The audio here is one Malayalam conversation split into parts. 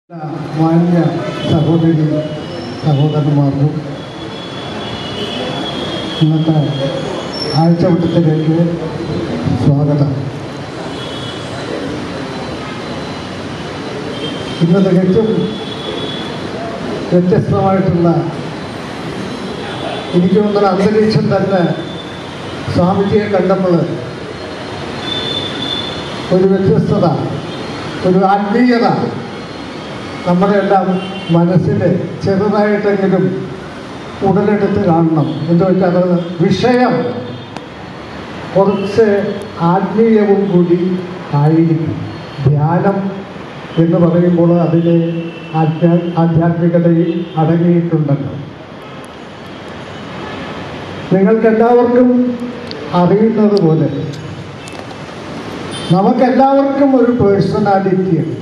മാന്യ സഹോദരി സഹോദരന്മാർക്കും ഇന്നത്തെ ആഴ്ചവട്ടത്തിലേക്ക് സ്വാഗതം ഇന്ന് തികച്ചും വ്യത്യസ്തമായിട്ടുള്ള എനിക്ക് തോന്നുന്ന അന്തരീക്ഷം തന്നെ സ്വാമിജിയെ കണ്ടപ്പോൾ ഒരു വ്യത്യസ്തത ഒരു ആത്മീയത നമ്മുടെ എല്ലാം മനസ്സിൽ ചെറുതായിട്ടെങ്കിലും ഉടലെടുത്ത് കാണണം എന്ന് വെച്ചാൽ അത് വിഷയം കുറച്ച് ആത്മീയവും കൂടി ആയിരിക്കും ധ്യാനം എന്ന് പറയുമ്പോൾ അതിൽ ആധ്യാ ആധ്യാത്മികതയിൽ അടങ്ങിയിട്ടുണ്ടല്ലോ നിങ്ങൾക്കെല്ലാവർക്കും അറിയുന്നത് പോലെ നമുക്കെല്ലാവർക്കും ഒരു പേഴ്സണാലിറ്റി ഉണ്ട്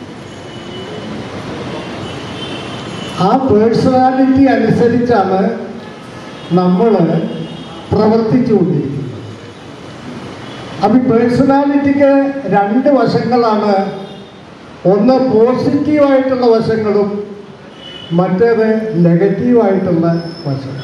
ആ പേഴ്സണാലിറ്റി അനുസരിച്ചാണ് നമ്മൾ പ്രവർത്തിച്ചുകൊണ്ടിരിക്കുന്നത് അപ്പം ഈ പേഴ്സണാലിറ്റിക്ക് രണ്ട് വശങ്ങളാണ് ഒന്ന് പോസിറ്റീവായിട്ടുള്ള വശങ്ങളും മറ്റേത് നെഗറ്റീവായിട്ടുള്ള വശങ്ങളും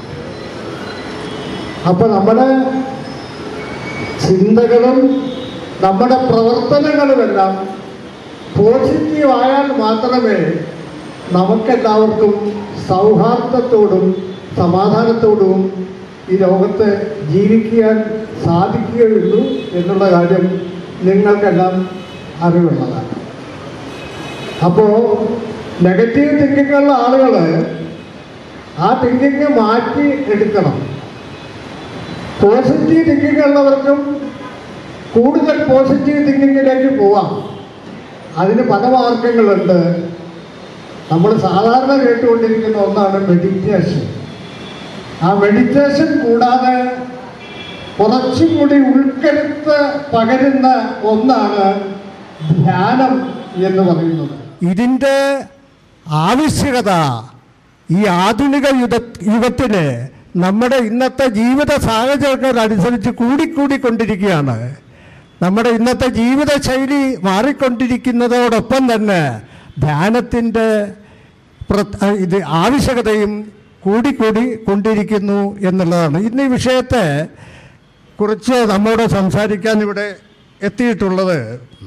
അപ്പോൾ നമ്മുടെ ചിന്തകളും നമ്മുടെ പ്രവർത്തനങ്ങളുമെല്ലാം പോസിറ്റീവായാൽ മാത്രമേ നമുക്കെല്ലാവർക്കും സൗഹാർദ്ദത്തോടും സമാധാനത്തോടും ഈ ലോകത്ത് ജീവിക്കാൻ സാധിക്കുകയുള്ളൂ എന്നുള്ള കാര്യം നിങ്ങൾക്കെല്ലാം അറിവുള്ളതാണ് അപ്പോൾ നെഗറ്റീവ് തിങ്കിങ്ങുള്ള ആളുകൾ ആ തിങ്കിങ് മാറ്റി എടുക്കണം പോസിറ്റീവ് തിങ്കിങ് ഉള്ളവർക്കും കൂടുതൽ പോസിറ്റീവ് തിങ്കിങ്ങിലേക്ക് പോവാം അതിന് പല മാർഗങ്ങളുണ്ട് നമ്മൾ സാധാരണ കേട്ടുകൊണ്ടിരിക്കുന്ന ഒന്നാണ് മെഡിറ്റേഷൻ ആ മെഡിറ്റേഷൻ കൂടാതെ കുറച്ചും കൂടി ഉൾക്കരുത്ത് പകരുന്ന ഒന്നാണ് ധ്യാനം എന്ന് പറയുന്നത് ഇതിൻ്റെ ആവശ്യകത ഈ ആധുനിക യുഗ യുഗത്തിന് നമ്മുടെ ഇന്നത്തെ ജീവിത സാഹചര്യങ്ങളനുസരിച്ച് കൂടിക്കൂടിക്കൊണ്ടിരിക്കുകയാണ് നമ്മുടെ ഇന്നത്തെ ജീവിതശൈലി മാറിക്കൊണ്ടിരിക്കുന്നതോടൊപ്പം തന്നെ ധ്യാനത്തിൻ്റെ പ്ര- ഇത് ആവശ്യകതയും കൂടിക്കൂടി കൊണ്ടിരിക്കുന്നു എന്നുള്ളതാണ് ഇന്ന് ഈ വിഷയത്തെ കുറിച്ച് നമ്മോട് സംസാരിക്കാൻ ഇവിടെ എത്തിയിട്ടുള്ളത്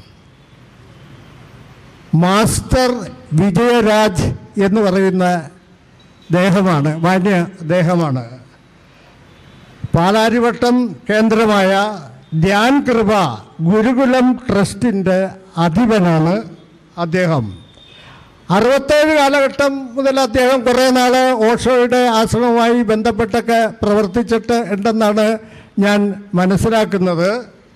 മാസ്റ്റർ വിജയരാജ് എന്ന് പറയുന്ന ദേഹമാണ് മാന്യ ദേഹമാണ് പാലാരിവട്ടം കേന്ദ്രമായ ധ്യാൻ കൃപ ഗുരുകുലം ട്രസ്റ്റിൻ്റെ അധിപനാണ് അദ്ദേഹം അറുപത്തേഴ് കാലഘട്ടം മുതൽ അദ്ദേഹം കുറേ നാൾ ഓഷോയുടെ ആശ്രമവുമായി ബന്ധപ്പെട്ടൊക്കെ പ്രവർത്തിച്ചിട്ട് ഉണ്ടെന്നാണ് ഞാൻ മനസ്സിലാക്കുന്നത്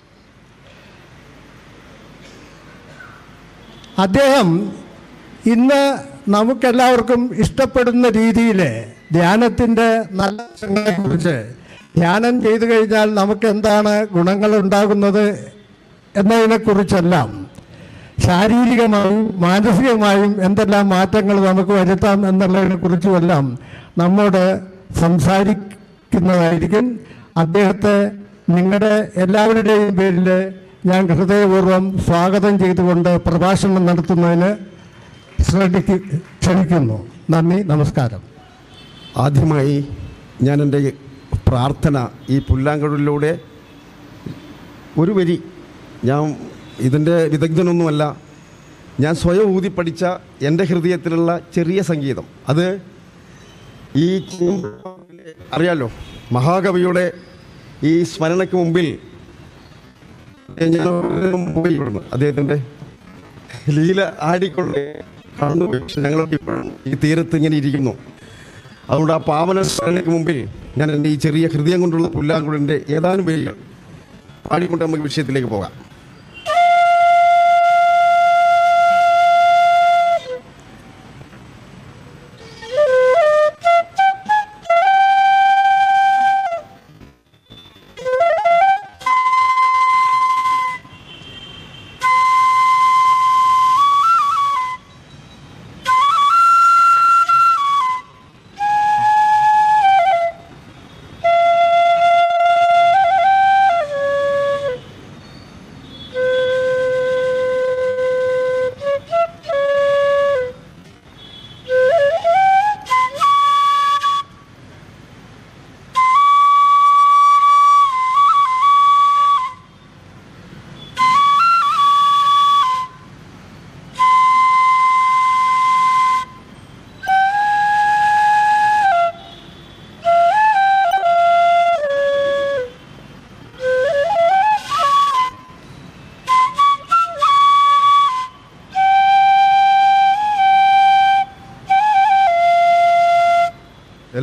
അദ്ദേഹം ഇന്ന് നമുക്കെല്ലാവർക്കും ഇഷ്ടപ്പെടുന്ന രീതിയിൽ ധ്യാനത്തിൻ്റെ നല്ല വശങ്ങളെക്കുറിച്ച് ധ്യാനം ചെയ്തു കഴിഞ്ഞാൽ നമുക്ക് എന്താണ് ഗുണങ്ങൾ ഉണ്ടാകുന്നത് എന്നതിനെക്കുറിച്ചെല്ലാം ശാരീരികമായും മാനസികമായും എന്തെല്ലാം മാറ്റങ്ങൾ നമുക്ക് വരുത്താം എന്നുള്ളതിനെക്കുറിച്ചുമെല്ലാം നമ്മോട് സംസാരിക്കുന്നതായിരിക്കും അദ്ദേഹത്തെ നിങ്ങളുടെ എല്ലാവരുടെയും പേരിൽ ഞാൻ ഹൃദയപൂർവ്വം സ്വാഗതം ചെയ്തുകൊണ്ട് പ്രഭാഷണം നടത്തുന്നതിന് ശ്രദ്ധിക്ക് ക്ഷണിക്കുന്നു നന്ദി നമസ്കാരം ആദ്യമായി ഞാൻ എൻ്റെ പ്രാർത്ഥന ഈ പുല്ലാങ്കടലിലൂടെ ഒരു വരി ഞാൻ ഇതിൻ്റെ വിദഗ്ധനൊന്നുമല്ല ഞാൻ സ്വയം ഊതി പഠിച്ച എൻ്റെ ഹൃദയത്തിലുള്ള ചെറിയ സംഗീതം അത് ഈ അറിയാലോ മഹാകവിയുടെ ഈ സ്മരണയ്ക്ക് മുമ്പിൽ ഞാൻ മുമ്പിൽ വിടുന്നു അദ്ദേഹത്തിൻ്റെ ലീല ആടിക്കൊണ്ട് കടന്നുപോയി പക്ഷെ ഞങ്ങളൊക്കെ ഇപ്പോഴും ഈ തീരത്ത് ഇങ്ങനെ ഇരിക്കുന്നു അതുകൊണ്ട് ആ പാവന സ്മരണയ്ക്ക് മുമ്പിൽ ഞാൻ എൻ്റെ ഈ ചെറിയ ഹൃദയം കൊണ്ടുള്ള പുല്ലാങ്കുഴലിൻ്റെ ഏതാനും പേരുകൾ പാടിക്കൊണ്ട് നമുക്ക് വിഷയത്തിലേക്ക് പോകാം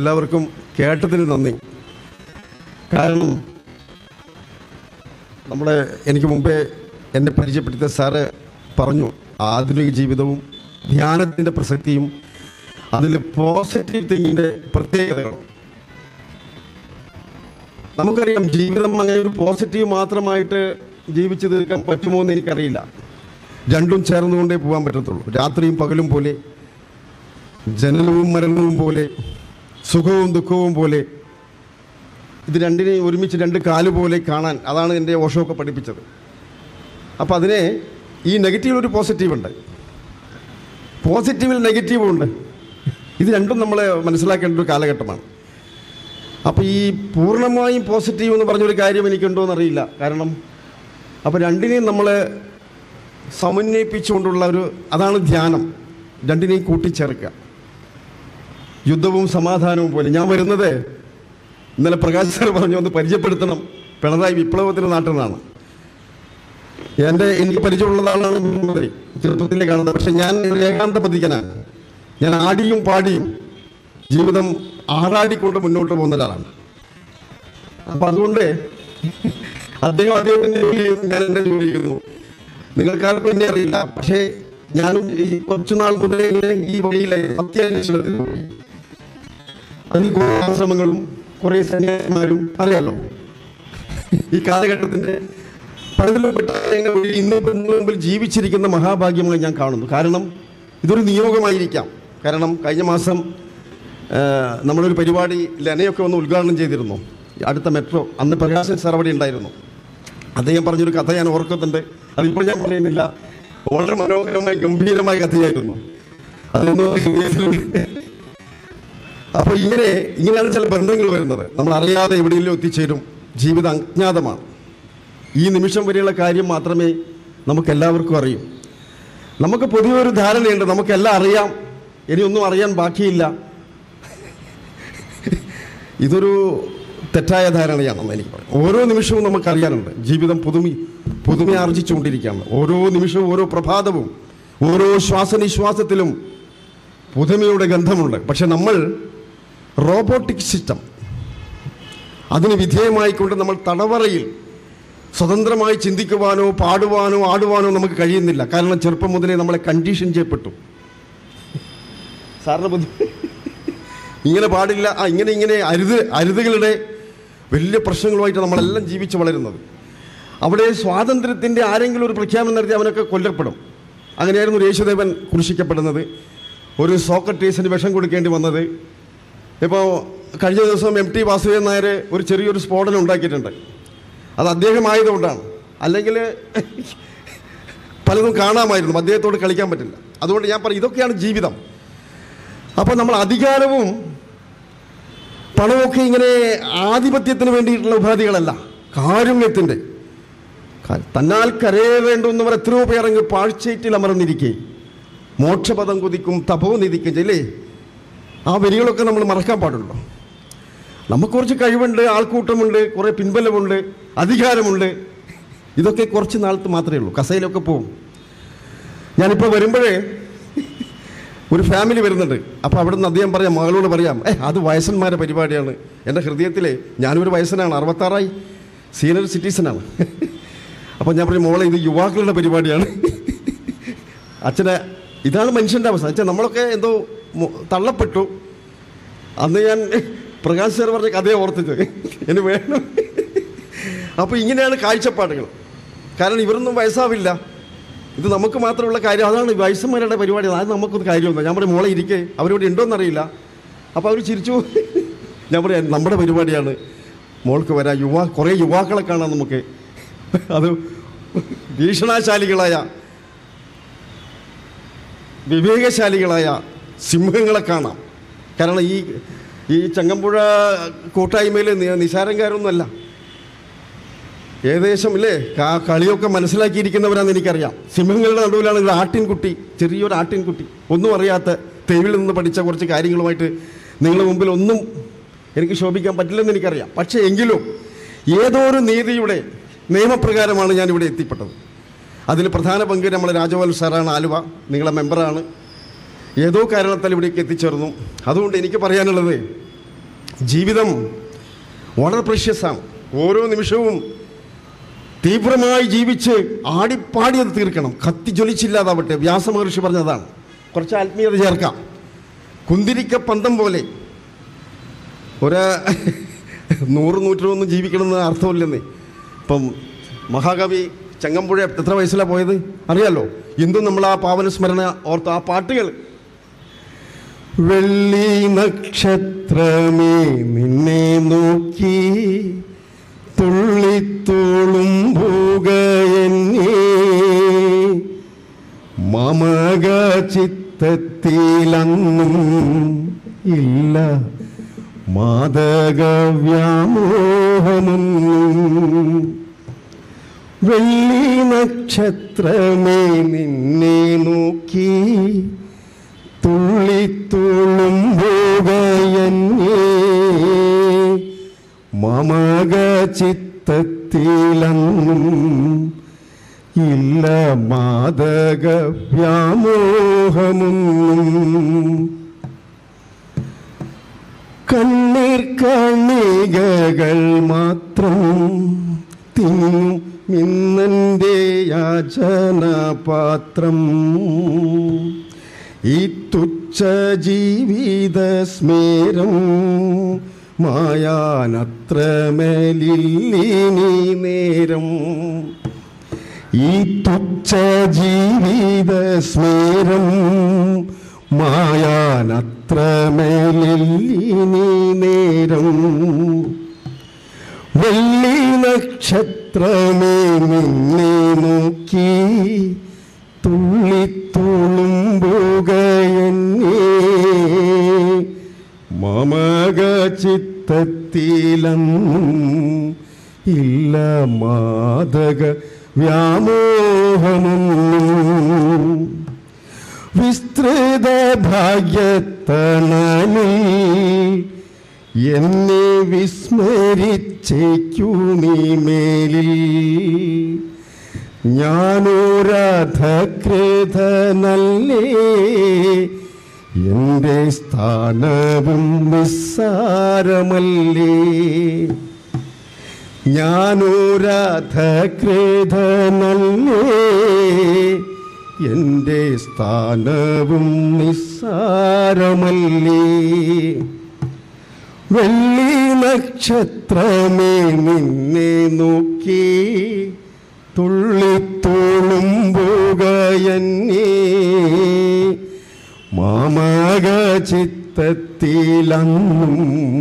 എല്ലാവർക്കും കേട്ടതിന് നന്ദി കാരണം നമ്മുടെ എനിക്ക് മുമ്പേ എന്നെ പരിചയപ്പെടുത്തിയ സാറ് പറഞ്ഞു ആധുനിക ജീവിതവും ധ്യാനത്തിൻ്റെ പ്രസക്തിയും അതിൽ പോസിറ്റീവ് തിങ്കിൻ്റെ പ്രത്യേകതകളും നമുക്കറിയാം ജീവിതം അങ്ങനെ ഒരു പോസിറ്റീവ് മാത്രമായിട്ട് ജീവിച്ചു തീർക്കാൻ പറ്റുമോ എന്ന് എനിക്കറിയില്ല രണ്ടും ചേർന്നുകൊണ്ടേ പോകാൻ പറ്റത്തുള്ളൂ രാത്രിയും പകലും പോലെ ജനനവും മരണവും പോലെ സുഖവും ദുഃഖവും പോലെ ഇത് രണ്ടിനെയും ഒരുമിച്ച് രണ്ട് കാല് പോലെ കാണാൻ അതാണ് എൻ്റെ ഓഷമൊക്കെ പഠിപ്പിച്ചത് അപ്പോൾ അതിനെ ഈ നെഗറ്റീവ് ഒരു പോസിറ്റീവ് ഉണ്ട് പോസിറ്റീവിൽ നെഗറ്റീവും ഉണ്ട് ഇത് രണ്ടും നമ്മൾ മനസ്സിലാക്കേണ്ട ഒരു കാലഘട്ടമാണ് അപ്പോൾ ഈ പൂർണ്ണമായും പോസിറ്റീവ് എന്ന് പറഞ്ഞൊരു കാര്യം എനിക്കുണ്ടോ എന്നറിയില്ല കാരണം അപ്പോൾ രണ്ടിനെയും നമ്മൾ സമന്വയിപ്പിച്ചുകൊണ്ടുള്ള ഒരു അതാണ് ധ്യാനം രണ്ടിനെയും കൂട്ടിച്ചേർക്കുക യുദ്ധവും സമാധാനവും പോലെ ഞാൻ വരുന്നത് ഇന്നലെ പ്രകാശ് സാർ പറഞ്ഞു ഒന്ന് പരിചയപ്പെടുത്തണം പിണറായി വിപ്ലവത്തിൻ്റെ നാട്ടിൽ നിന്നാണ് എൻ്റെ എനിക്ക് പരിചയമുള്ള ആളാണ് മുഖ്യമന്ത്രി ചെറുപ്പത്തിലെ കാണുന്നത് പക്ഷെ ഞാൻ ഒരു ഏകാന്ത പതിക്കനാണ് ഞാൻ ആടിയും പാടിയും ജീവിതം ആറാടിക്കൊണ്ട് മുന്നോട്ട് പോകുന്ന ഒരാളാണ് അപ്പം അതുകൊണ്ട് അദ്ദേഹം അദ്ദേഹത്തിൻ്റെ ജോലി ചെയ്യുന്നു ഞാൻ എൻ്റെ ജോലി ചെയ്യുന്നു നിങ്ങൾക്കാർക്കും എന്നെ അറിയില്ല പക്ഷേ ഞാനും ഈ കുറച്ചുനാൾ മുതലേ ഇങ്ങനെ ഈ വഴിയിലെ സത്യാന്വേഷണത്തിൽ പോയി അതിൽ കുറേ ആശ്രമങ്ങളും കുറേ സന്യാസിമാരും അറിയാലോ ഈ കാലഘട്ടത്തിന്റെ പഴുതലപ്പെട്ട വഴി ഇന്ന് നിങ്ങളുടെ മുമ്പിൽ ജീവിച്ചിരിക്കുന്ന മഹാഭാഗ്യമായി ഞാൻ കാണുന്നു കാരണം ഇതൊരു നിയോഗമായിരിക്കാം കാരണം കഴിഞ്ഞ മാസം ആ, നമ്മളൊരു പരിപാടി ലെനയൊക്കെ ഒന്ന് ഉദ്ഘാടനം ചെയ്തിരുന്നു ഈ അടുത്ത മെട്രോ അന്ന് പ്രകാശൻ സാർ അവിടെ ഉണ്ടായിരുന്നു അദ്ദേഹം പറഞ്ഞൊരു കഥ ഞാൻ ഓർക്കുന്നുണ്ട് അതിപ്പോൾ ഞാൻ പറയുന്നില്ല വളരെ മനോഹരമായി ഗംഭീരമായ കഥയായിരുന്നു അതൊന്നും ഹൃദയത്തിലുണ്ട്. അപ്പോൾ ഇങ്ങനെ ഇങ്ങനെയാണ് ചില ബന്ധങ്ങൾ വരുന്നത് നമ്മൾ അറിയാതെ എവിടെയെങ്കിലും എത്തിച്ചേരും ജീവിതം അജ്ഞാതമാണ് ഈ നിമിഷം വരെയുള്ള കാര്യം മാത്രമേ നമുക്ക് എല്ലാവർക്കും അറിയൂ നമുക്ക് പൊതുവെ ഒരു ധാരണയുണ്ട് നമുക്കെല്ലാം അറിയാം ഇനി ഒന്നും അറിയാൻ ബാക്കിയില്ല ഇതൊരു തെറ്റായ ധാരണയാണെന്ന് എനിക്ക് പറയാം ഓരോ നിമിഷവും നമുക്കറിയാനുണ്ട് ജീവിതം പുതുമി പുതുമ ആർജിച്ചുകൊണ്ടിരിക്കുകയാണ് ഓരോ നിമിഷവും ഓരോ പ്രഭാതവും ഓരോ ശ്വാസനിശ്വാസത്തിലും പുതുമയുടെ ഗന്ധമുണ്ട് പക്ഷെ നമ്മൾ റോബോട്ടിക് സിസ്റ്റം അതിന് വിധേയമായിക്കൊണ്ട് നമ്മൾ തടവറയിൽ സ്വതന്ത്രമായി ചിന്തിക്കുവാനോ പാടുവാനോ ആടുവാനോ നമുക്ക് കഴിയുന്നില്ല കാരണം ചെറുപ്പം മുതലേ നമ്മളെ കണ്ടീഷൻ ചെയ്യപ്പെട്ടു സാറിന് ബുദ്ധി ഇങ്ങനെ പാടില്ല ആ ഇങ്ങനെ ഇങ്ങനെ അരുത് അരുതുകളുടെ വലിയ പ്രശ്നങ്ങളുമായിട്ട് നമ്മളെല്ലാം ജീവിച്ച് വളരുന്നത് അവിടെ സ്വാതന്ത്ര്യത്തിൻ്റെ ആരെങ്കിലും ഒരു പ്രഖ്യാപനം നടത്തി അവനൊക്കെ കൊല്ലപ്പെടും അങ്ങനെയായിരുന്നു ഒരു യേശുദേവൻ കുരിശിക്കപ്പെടുന്നത് ഒരു സോക്രട്ടീസിന് വിഷം കൊടുക്കേണ്ടി വന്നത് ഇപ്പോൾ കഴിഞ്ഞ ദിവസം എം ടി വാസുദേവൻ നായർ ഒരു ചെറിയൊരു സ്ഫോടനം ഉണ്ടാക്കിയിട്ടുണ്ട് അത് അദ്ദേഹം ആയതുകൊണ്ടാണ് അല്ലെങ്കിൽ പലതും കാണാമായിരുന്നു അദ്ദേഹത്തോട് കളിക്കാൻ പറ്റില്ല അതുകൊണ്ട് ഞാൻ പറയും ഇതൊക്കെയാണ് ജീവിതം അപ്പോൾ നമ്മൾ അധികാരവും പണമൊക്കെ ഇങ്ങനെ ആധിപത്യത്തിന് വേണ്ടിയിട്ടുള്ള ഉപാധികളല്ല കാരുണ്യത്തിൻ്റെ ക- തന്നാൽ കരയേറേണ്ടുന്നവർ എത്രയോ പേരങ്ങ് പാഴ്ചേറ്റിൽ അമർന്നിരിക്കെ മോക്ഷപദം കുതിക്കും തപോനിധിക്കും ഇല്ലേ ആ വരികളൊക്കെ നമ്മൾ മറക്കാൻ പാടുള്ളൂ നമുക്ക് കുറച്ച് കഴിവുണ്ട് ആൾക്കൂട്ടമുണ്ട് കുറേ പിൻബലമുണ്ട് അധികാരമുണ്ട് ഇതൊക്കെ കുറച്ച് നാളത്ത് മാത്രമേ ഉള്ളൂ കസയിലൊക്കെ പോവും ഞാനിപ്പോൾ വരുമ്പോഴേ ഒരു ഫാമിലി വരുന്നുണ്ട് അപ്പോൾ അവിടെ നിന്ന് അദ്ദേഹം പറയാം മകളോട് പറയാം ഏ അത് വയസ്സന്മാരുടെ പരിപാടിയാണ് എൻ്റെ ഹൃദയത്തിലെ ഞാനൊരു വയസ്സനാണ് അറുപത്താറായി സീനിയർ സിറ്റിസനാണ് അപ്പോൾ ഞാൻ പറയും മോളെ ഇത് യുവാക്കളുടെ പരിപാടിയാണ് അച്ഛനെ ഇതാണ് മനുഷ്യൻ്റെ അവസ്ഥ അച്ഛൻ നമ്മളൊക്കെ എന്തോ മു- തള്ളപ്പെട്ടു അന്ന് ഞാൻ പ്രകാശ് സാർ പറഞ്ഞ കഥയെ ഓർത്തിട്ട് എന്നെ വേണം അപ്പോൾ ഇങ്ങനെയാണ് കാഴ്ചപ്പാടുകൾ കാരണം ഇവരൊന്നും വയസ്സാവില്ല ഇത് നമുക്ക് മാത്രമുള്ള കാര്യം അതാണ് വയസ്സന്മാരുടെ പരിപാടി അത് നമുക്കൊരു കാര്യമൊന്നും ഞാൻ പറയും മോളെ ഇരിക്കേ അവരിവിടെ ഉണ്ടോയെന്നറിയില്ല അപ്പോൾ അവർ ചിരിച്ചു ഞാൻ പറയാം നമ്മുടെ പരിപാടിയാണ് മോൾക്ക് വരാം യുവാ കുറേ യുവാക്കളെ കാണാം നമുക്ക് അത് ഭീഷണാശാലികളായ വിവേകശാലികളായ സിംഹങ്ങളെ കാണാം കാരണം ഈ ഈ ചങ്ങമ്പുഴ കൂട്ടായ്മയിൽ നി- നിസാരംകാരൊന്നുമല്ല ഏകദേശം ഇല്ലേ കാ- കളിയൊക്കെ മനസ്സിലാക്കിയിരിക്കുന്നവരാണെന്ന് എനിക്കറിയാം സിംഹങ്ങളുടെ നടുവിലാണ് ഒരു ആട്ടിൻകുട്ടി ചെറിയൊരു ആട്ടിൻകുട്ടി ഒന്നും അറിയാത്ത തെരുവിൽ നിന്ന് പഠിച്ച കുറച്ച് കാര്യങ്ങളുമായിട്ട് നിങ്ങളുടെ മുമ്പിൽ ഒന്നും എനിക്ക് ശോഭിക്കാൻ പറ്റില്ലെന്ന് എനിക്കറിയാം പക്ഷേ എങ്കിലും ഏതോ ഒരു നീതിയുടെ നിയമപ്രകാരമാണ് ഞാൻ ഇവിടെ എത്തിപ്പെട്ടത് അതിൽ പ്രധാന പങ്ക് നമ്മളെ രാജഗോപാൽ സാറാണ് ആലുവ നിങ്ങളെ മെമ്പറാണ് ഏതോ കാരണത്താൽ ഇവിടേക്ക് എത്തിച്ചേർന്നു അതുകൊണ്ട് എനിക്ക് പറയാനുള്ളത് ജീവിതം വളരെ പ്രഷ്യസാണ് ഓരോ നിമിഷവും തീവ്രമായി ജീവിച്ച് ആടിപ്പാടി അത് തീർക്കണം കത്തി ജ്വലിച്ചില്ലാതാവട്ടെ വ്യാസമഹർഷി പറഞ്ഞതാണ് കുറച്ച് ആത്മീയത ചേർക്കാം കുന്തിരിക്ക പന്തം പോലെ ഒരു നൂറ് നൂറ്റൊന്നും ജീവിക്കണമെന്ന് അർത്ഥമില്ലെന്നേ ഇപ്പം മഹാകവി ചങ്ങമ്പുഴ എത്ര വയസ്സിലാണ് പോയത് അറിയാലോ എന്തും നമ്മൾ ആ പാവന സ്മരണ ഓർത്ത് ആ പാട്ടുകൾ വെള്ളി നക്ഷത്രമേ നിന്നെ നോക്കി തുള്ളിത്തുളുമ്പുകയെന്നേ മമക ചിത്തത്തിലന്നും ഇല്ല മാതകവ്യാമോഹമൊന്നും വെള്ളി നക്ഷത്രമേ നിന്നെ നോക്കി തുള്ളിത്തുളുമ്പുകയെന്നേ മമക ചിത്തത്തിലന്നും ഇല്ല മാതക വ്യാമോഹമൊന്നും കണ്ണീർ കണികകൾ മാത്രം തിന്നും ഇന്നെൻ്റെ യാചനാപാത്രം ഈ തുച്ഛ ജീവിത സ്മേരം മായാനത്രമേലിനി നേരം ഈ തുച്ഛ ജീവിത സ്മേരം മായാനത്രമേലിനി നേരം വെള്ളി നക്ഷത്രമേ നിന്നെ നോക്കി തുള്ളിത്തുളുമ്പുകയെന്നേ മമക ചിത്തത്തിലന്നും ഇല്ല മാതക വ്യാമോഹമൊന്നും വിസ്തൃത ഭാഗ്യത്തണലിൽ എന്നെ വിസ്മരിച്ചേക്കൂ നീ മേലിൽ ഞാനോരാധകൃതനല്ലേ എൻ്റെ സ്ഥാനവും നിസ്സാരമല്ലേ ഞാനോരാധകൃതനല്ലേ എൻ്റെ സ്ഥാനവും നിസ്സാരമല്ലേ വെള്ളി നക്ഷത്രമേ നിന്നെ നോക്കി തുള്ളിത്തുളുമ്പുകയെന്നേ മാമക ചിത്തത്തിലന്നും